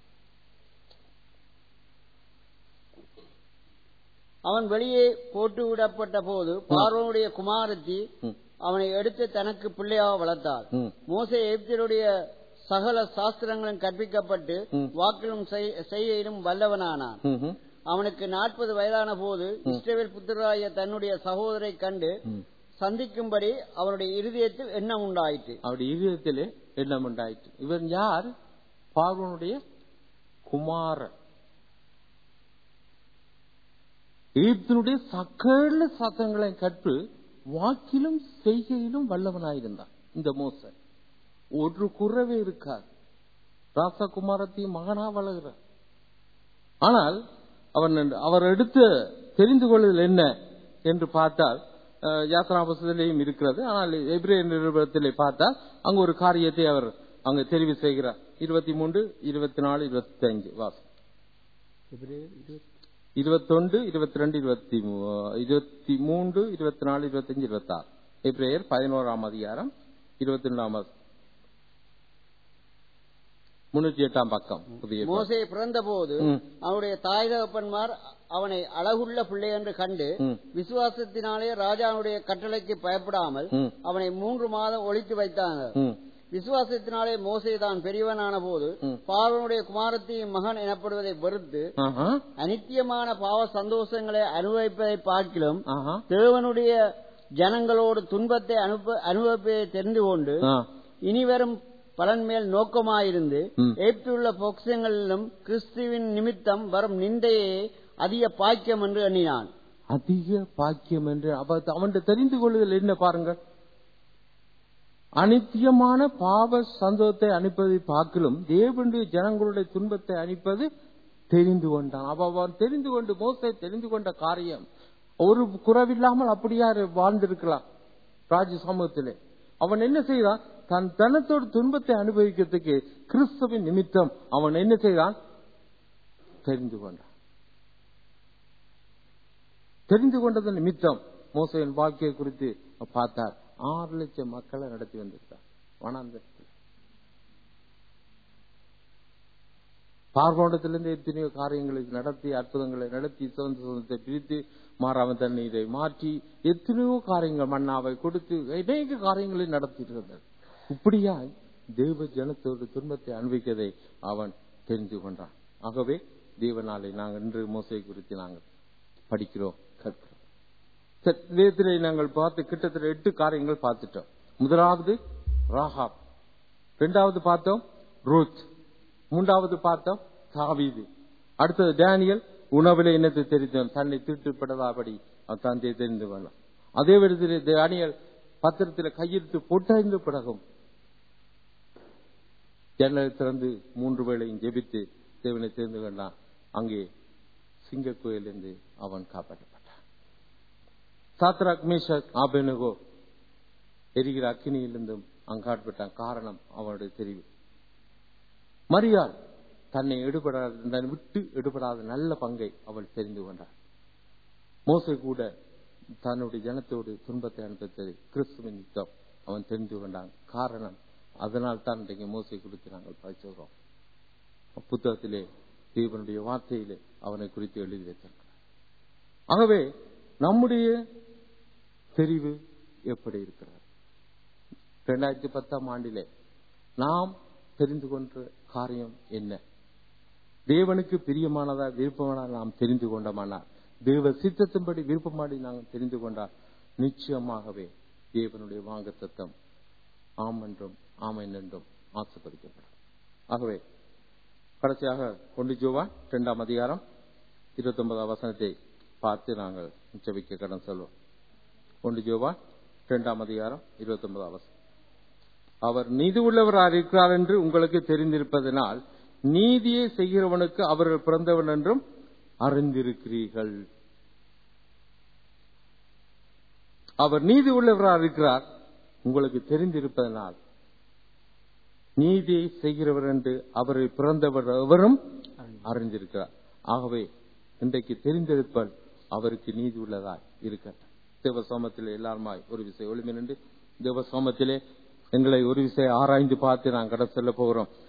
அவன் வெளியே போட்டு விடப்பட்ட போது பார்வனுடைய குமாரத்தி ம். அவனை எடுத்து தனக்கு பிள்ளையாக வளர்த்தாள் ம். மோசே எகிப்தியருடைய சகல சாஸ்திரங்களும் கற்பிக்கப்பட்டு ம். வாக்கிலும் செய்- செய்கையிலும் வல்லவனானான் ம்ஹும். அவனுக்கு நாற்பது வயதான போது இஸ்ரவேல் புத்திராய தன்னுடைய சகோதரை கண்டு ம். சந்திக்கும்படி அவனுடைய இருதயத்தில் எண்ணம் உண்டாயிற்று அவருடைய இருதயத்திலே எண்ணம் உண்டாயிற்று இவன் யார் பார்வனுடைய குமாரன் எகிப்தினுடைய சகல சத்தங்களை கற்று வாக்கிலும் செய்கையிலும் வல்லவனாயிருந்தான் இந்த மோசன் ஒரு குறவே இருக்காது ராசகுமாரத்தையும் மகனா வளர்கிறார் ஆனால் அவன் அவர் எடுத்து தெரிந்து கொள்வதில் என்ன என்று பார்த்தால் அஹ், யாத்ரா புஸ்தகத்திலேயும் இருக்கிறது ஆனால் எபிரே நிருபத்திலே பார்த்தால் அங்கு ஒரு காரியத்தை அவர் அங்கு தெரிவு செய்கிறார் இருபத்தி மூன்று இருபத்தி நாலு இருபத்தி அஞ்சு வாசம் இருபத்தொன்று இருபத்தி ரெண்டு இருபத்தி மூ- இருபத்தி மூன்று இருபத்தி நாலு இருபத்தஞ்சு இருபத்தி ஆறு எப்ரேயர் பதினோராம் அதிகாரம் இருபத்தி ரெண்டாம் முன்னூற்றி எட்டாம் பக்கம் புதிய ஏற்பாடு. மோசே பிறந்தபோது ம். அவனுடைய தாய் தகப்பன்மார் அவனை அழகுள்ள பிள்ளை என்று கண்டு ம். விசுவாசத்தினாலே ராஜாவுடைய கட்டளைக்கு பயப்படாமல் ம். அவனை மூன்று மாதம் ஒழித்து வைத்தாங்க ம். விசுவாசத்தினாலே மோசே தான் பெரியவனான போது ம். பார்வனுடைய குமாரத்தின் மகன் எனப்படுவதை வெறுத்து ஆஹா, அனித்தியமான பாவ சந்தோஷங்களை அனுபவிப்பதை பார்க்கிலும் ஆஹா, தேவனுடைய ஜனங்களோடு துன்பத்தை அனுப்ப அனுபவிப்பதை தெரிந்து கொண்டு ஆ, இனிவரும் பலன் மேல் நோக்கமாயிருந்து ம். ஏற்றுள்ள பொக்சங்களிலும் கிறிஸ்துவின் நிமித்தம் வரும் நிந்தையே அதிக பாக்கியம் என்று எண்ணினான் அதிக பாக்கியம் என்று அப்ப அவன் தெரிந்து கொள்வதில் என்ன பாருங்கள் அனித்தியமான பாவ சந்தோகத்தை அனுப்பதை பார்க்கலும் தேவனுடைய ஜனங்களுடைய துன்பத்தை அனுப்பது தெரிந்து கொண்டான் அப்ப அவன் தெரிந்து கொண்டு மோசை தெரிந்து கொண்ட காரியம் ஒரு குறவில்லாமல் அப்படியா வாழ்ந்திருக்கலாம் ராஜ சமூகத்திலே அவன் என்ன செய்தான் தன் தனத்தோட துன்பத்தை அனுபவிக்கிறதுக்கு கிறிஸ்துவின் நிமித்தம் அவன் என்ன செய்தான் தெரிந்து கொண்டான் தெரிந்து கொண்டதன் நிமித்தம் மோசையின் வாழ்க்கையை குறித்து பார்த்தார் ஆறு லட்சம் மக்களை நடத்தி வந்திருக்கார் வனாந்தரத்தில் பார்வோண்டத்திலிருந்து எத்தனையோ காரியங்களை நடத்தி அற்புதங்களை நடத்தி சுதந்திர சுதந்திரத்தை பிரித்து மாறாம தண்ணீரை மாற்றி எத்தனையோ காரியங்கள் மன்னாவை கொடுத்து அநேக காரியங்களை நடத்தியிருந்தது இப்படியா தேவ ஜனத்தோடு துன்பத்தை அனுபவிக்கதை அவன் தெரிந்து கொண்டான் ஆகவே தேவனாலே நாங்கள் இன்று மோசை குறித்து நாங்கள் படிக்கிறோம் கற்கிறோம் சரி, வேதத்திலே நாங்கள் பார்த்து கிட்டத்தட்ட எட்டு காரியங்கள் பார்த்துட்டோம் முதலாவது ராகாப் இரண்டாவது பார்த்தோம் ரூத் மூன்றாவது பார்த்தோம் தாவீது அடுத்தது டேனியல் உணவிலே இனத்தை தெரிந்தவன் தன்னை தீட்டுப்படாதபடி அவன் தந்தையை தெரிந்து கொண்டான் அதே விதத்திலே டேனியல் பத்திரத்தில் கையெழுத்து போட்டறிந்த பிறகும் ஜன்னலை திறந்து மூன்று வேளையும் ஜெபித்து தேவனை தெரிந்து கொண்டான் அங்கே சிங்கக்கோயிலிருந்து அவன் காப்பாற்றப்பட்டான் சாத்ராக் மேஷக் ஆபேனுகோ எரிகிற அக்கினியிலிருந்தும் அங்காட்பட்டான் காரணம் அவனுடைய தெரிவு மரியாள் தன்னை எடுபடாத தன்னை விட்டு எடுபடாத நல்ல பங்கை அவள் தெரிந்து கொண்டாள் மோசை கூட தன்னுடைய ஜனத்தோடு துன்பத்தை அனுப்பித்தது கிறிஸ்துவின் யுத்தம் அவன் தெரிந்து கொண்டான் காரணம் அதனால் தான் இன்றைக்கு மோசை குறித்து நாங்கள் படிச்சிருக்கோம் புத்தகத்திலே தேவனுடைய வார்த்தையிலே அவனை குறித்து எழுதி வைத்திருக்கிறார் ஆகவே நம்முடைய தெரிவு எப்படி இருக்கிறது இரண்டாயிரத்தி பத்தாம் ஆண்டிலே நாம் தெரிந்து கொண்ட காரியம் என்ன தேவனுக்கு பிரியமானதா விருப்பமானதா நாம் தெரிந்து கொண்டோமானால் தேவ சித்தத்தின்படி விருப்பமாடி நாங்கள் தெரிந்து கொண்டால் நிச்சயமாகவே தேவனுடைய வாங்க தத்தம் ஆம் என்றும் ஆமை என்றும் ஆசீர்வதிக்கப்படும் ஆகவே கடைசியாக கொண்டு ஜோவா இரண்டாம் அதிகாரம் இருபத்தி ஒன்பதாம் வசனத்தை பார்த்து நாங்கள் ஜெபிக்க கடன் சொல்வோம் கொண்டு ஜோவா இரண்டாம் அதிகாரம் இருபத்தி ஒன்பதாம் வசனம் அவர் நீதி உள்ளவராக இருக்கிறார் என்று உங்களுக்கு தெரிந்திருப்பதனால் நீதியை செய்கிறவனுக்கு அவர்கள் பிறந்தவன் என்றும் அறிந்திருக்கிறீர்கள் அவர் நீதி உள்ளவராக இருக்கிறார் உங்களுக்கு தெரிந்திருப்பதனால் நீதியை செய்கிறவர் என்று அவரை பிறந்தவர் எவரும் அறிந்திருக்கிறார் ஆகவே இன்றைக்கு தெரிந்திருப்பல் அவருக்கு நீதி உள்ளதாய் இருக்க தேவ சோமத்திலே எல்லாருமாய் ஒரு விசை ஒளிமை நின்று தேவ சோமத்திலே எங்களை ஒரு விசை ஆராய்ந்து பார்த்து நான் கடை செல்ல போகிறோம்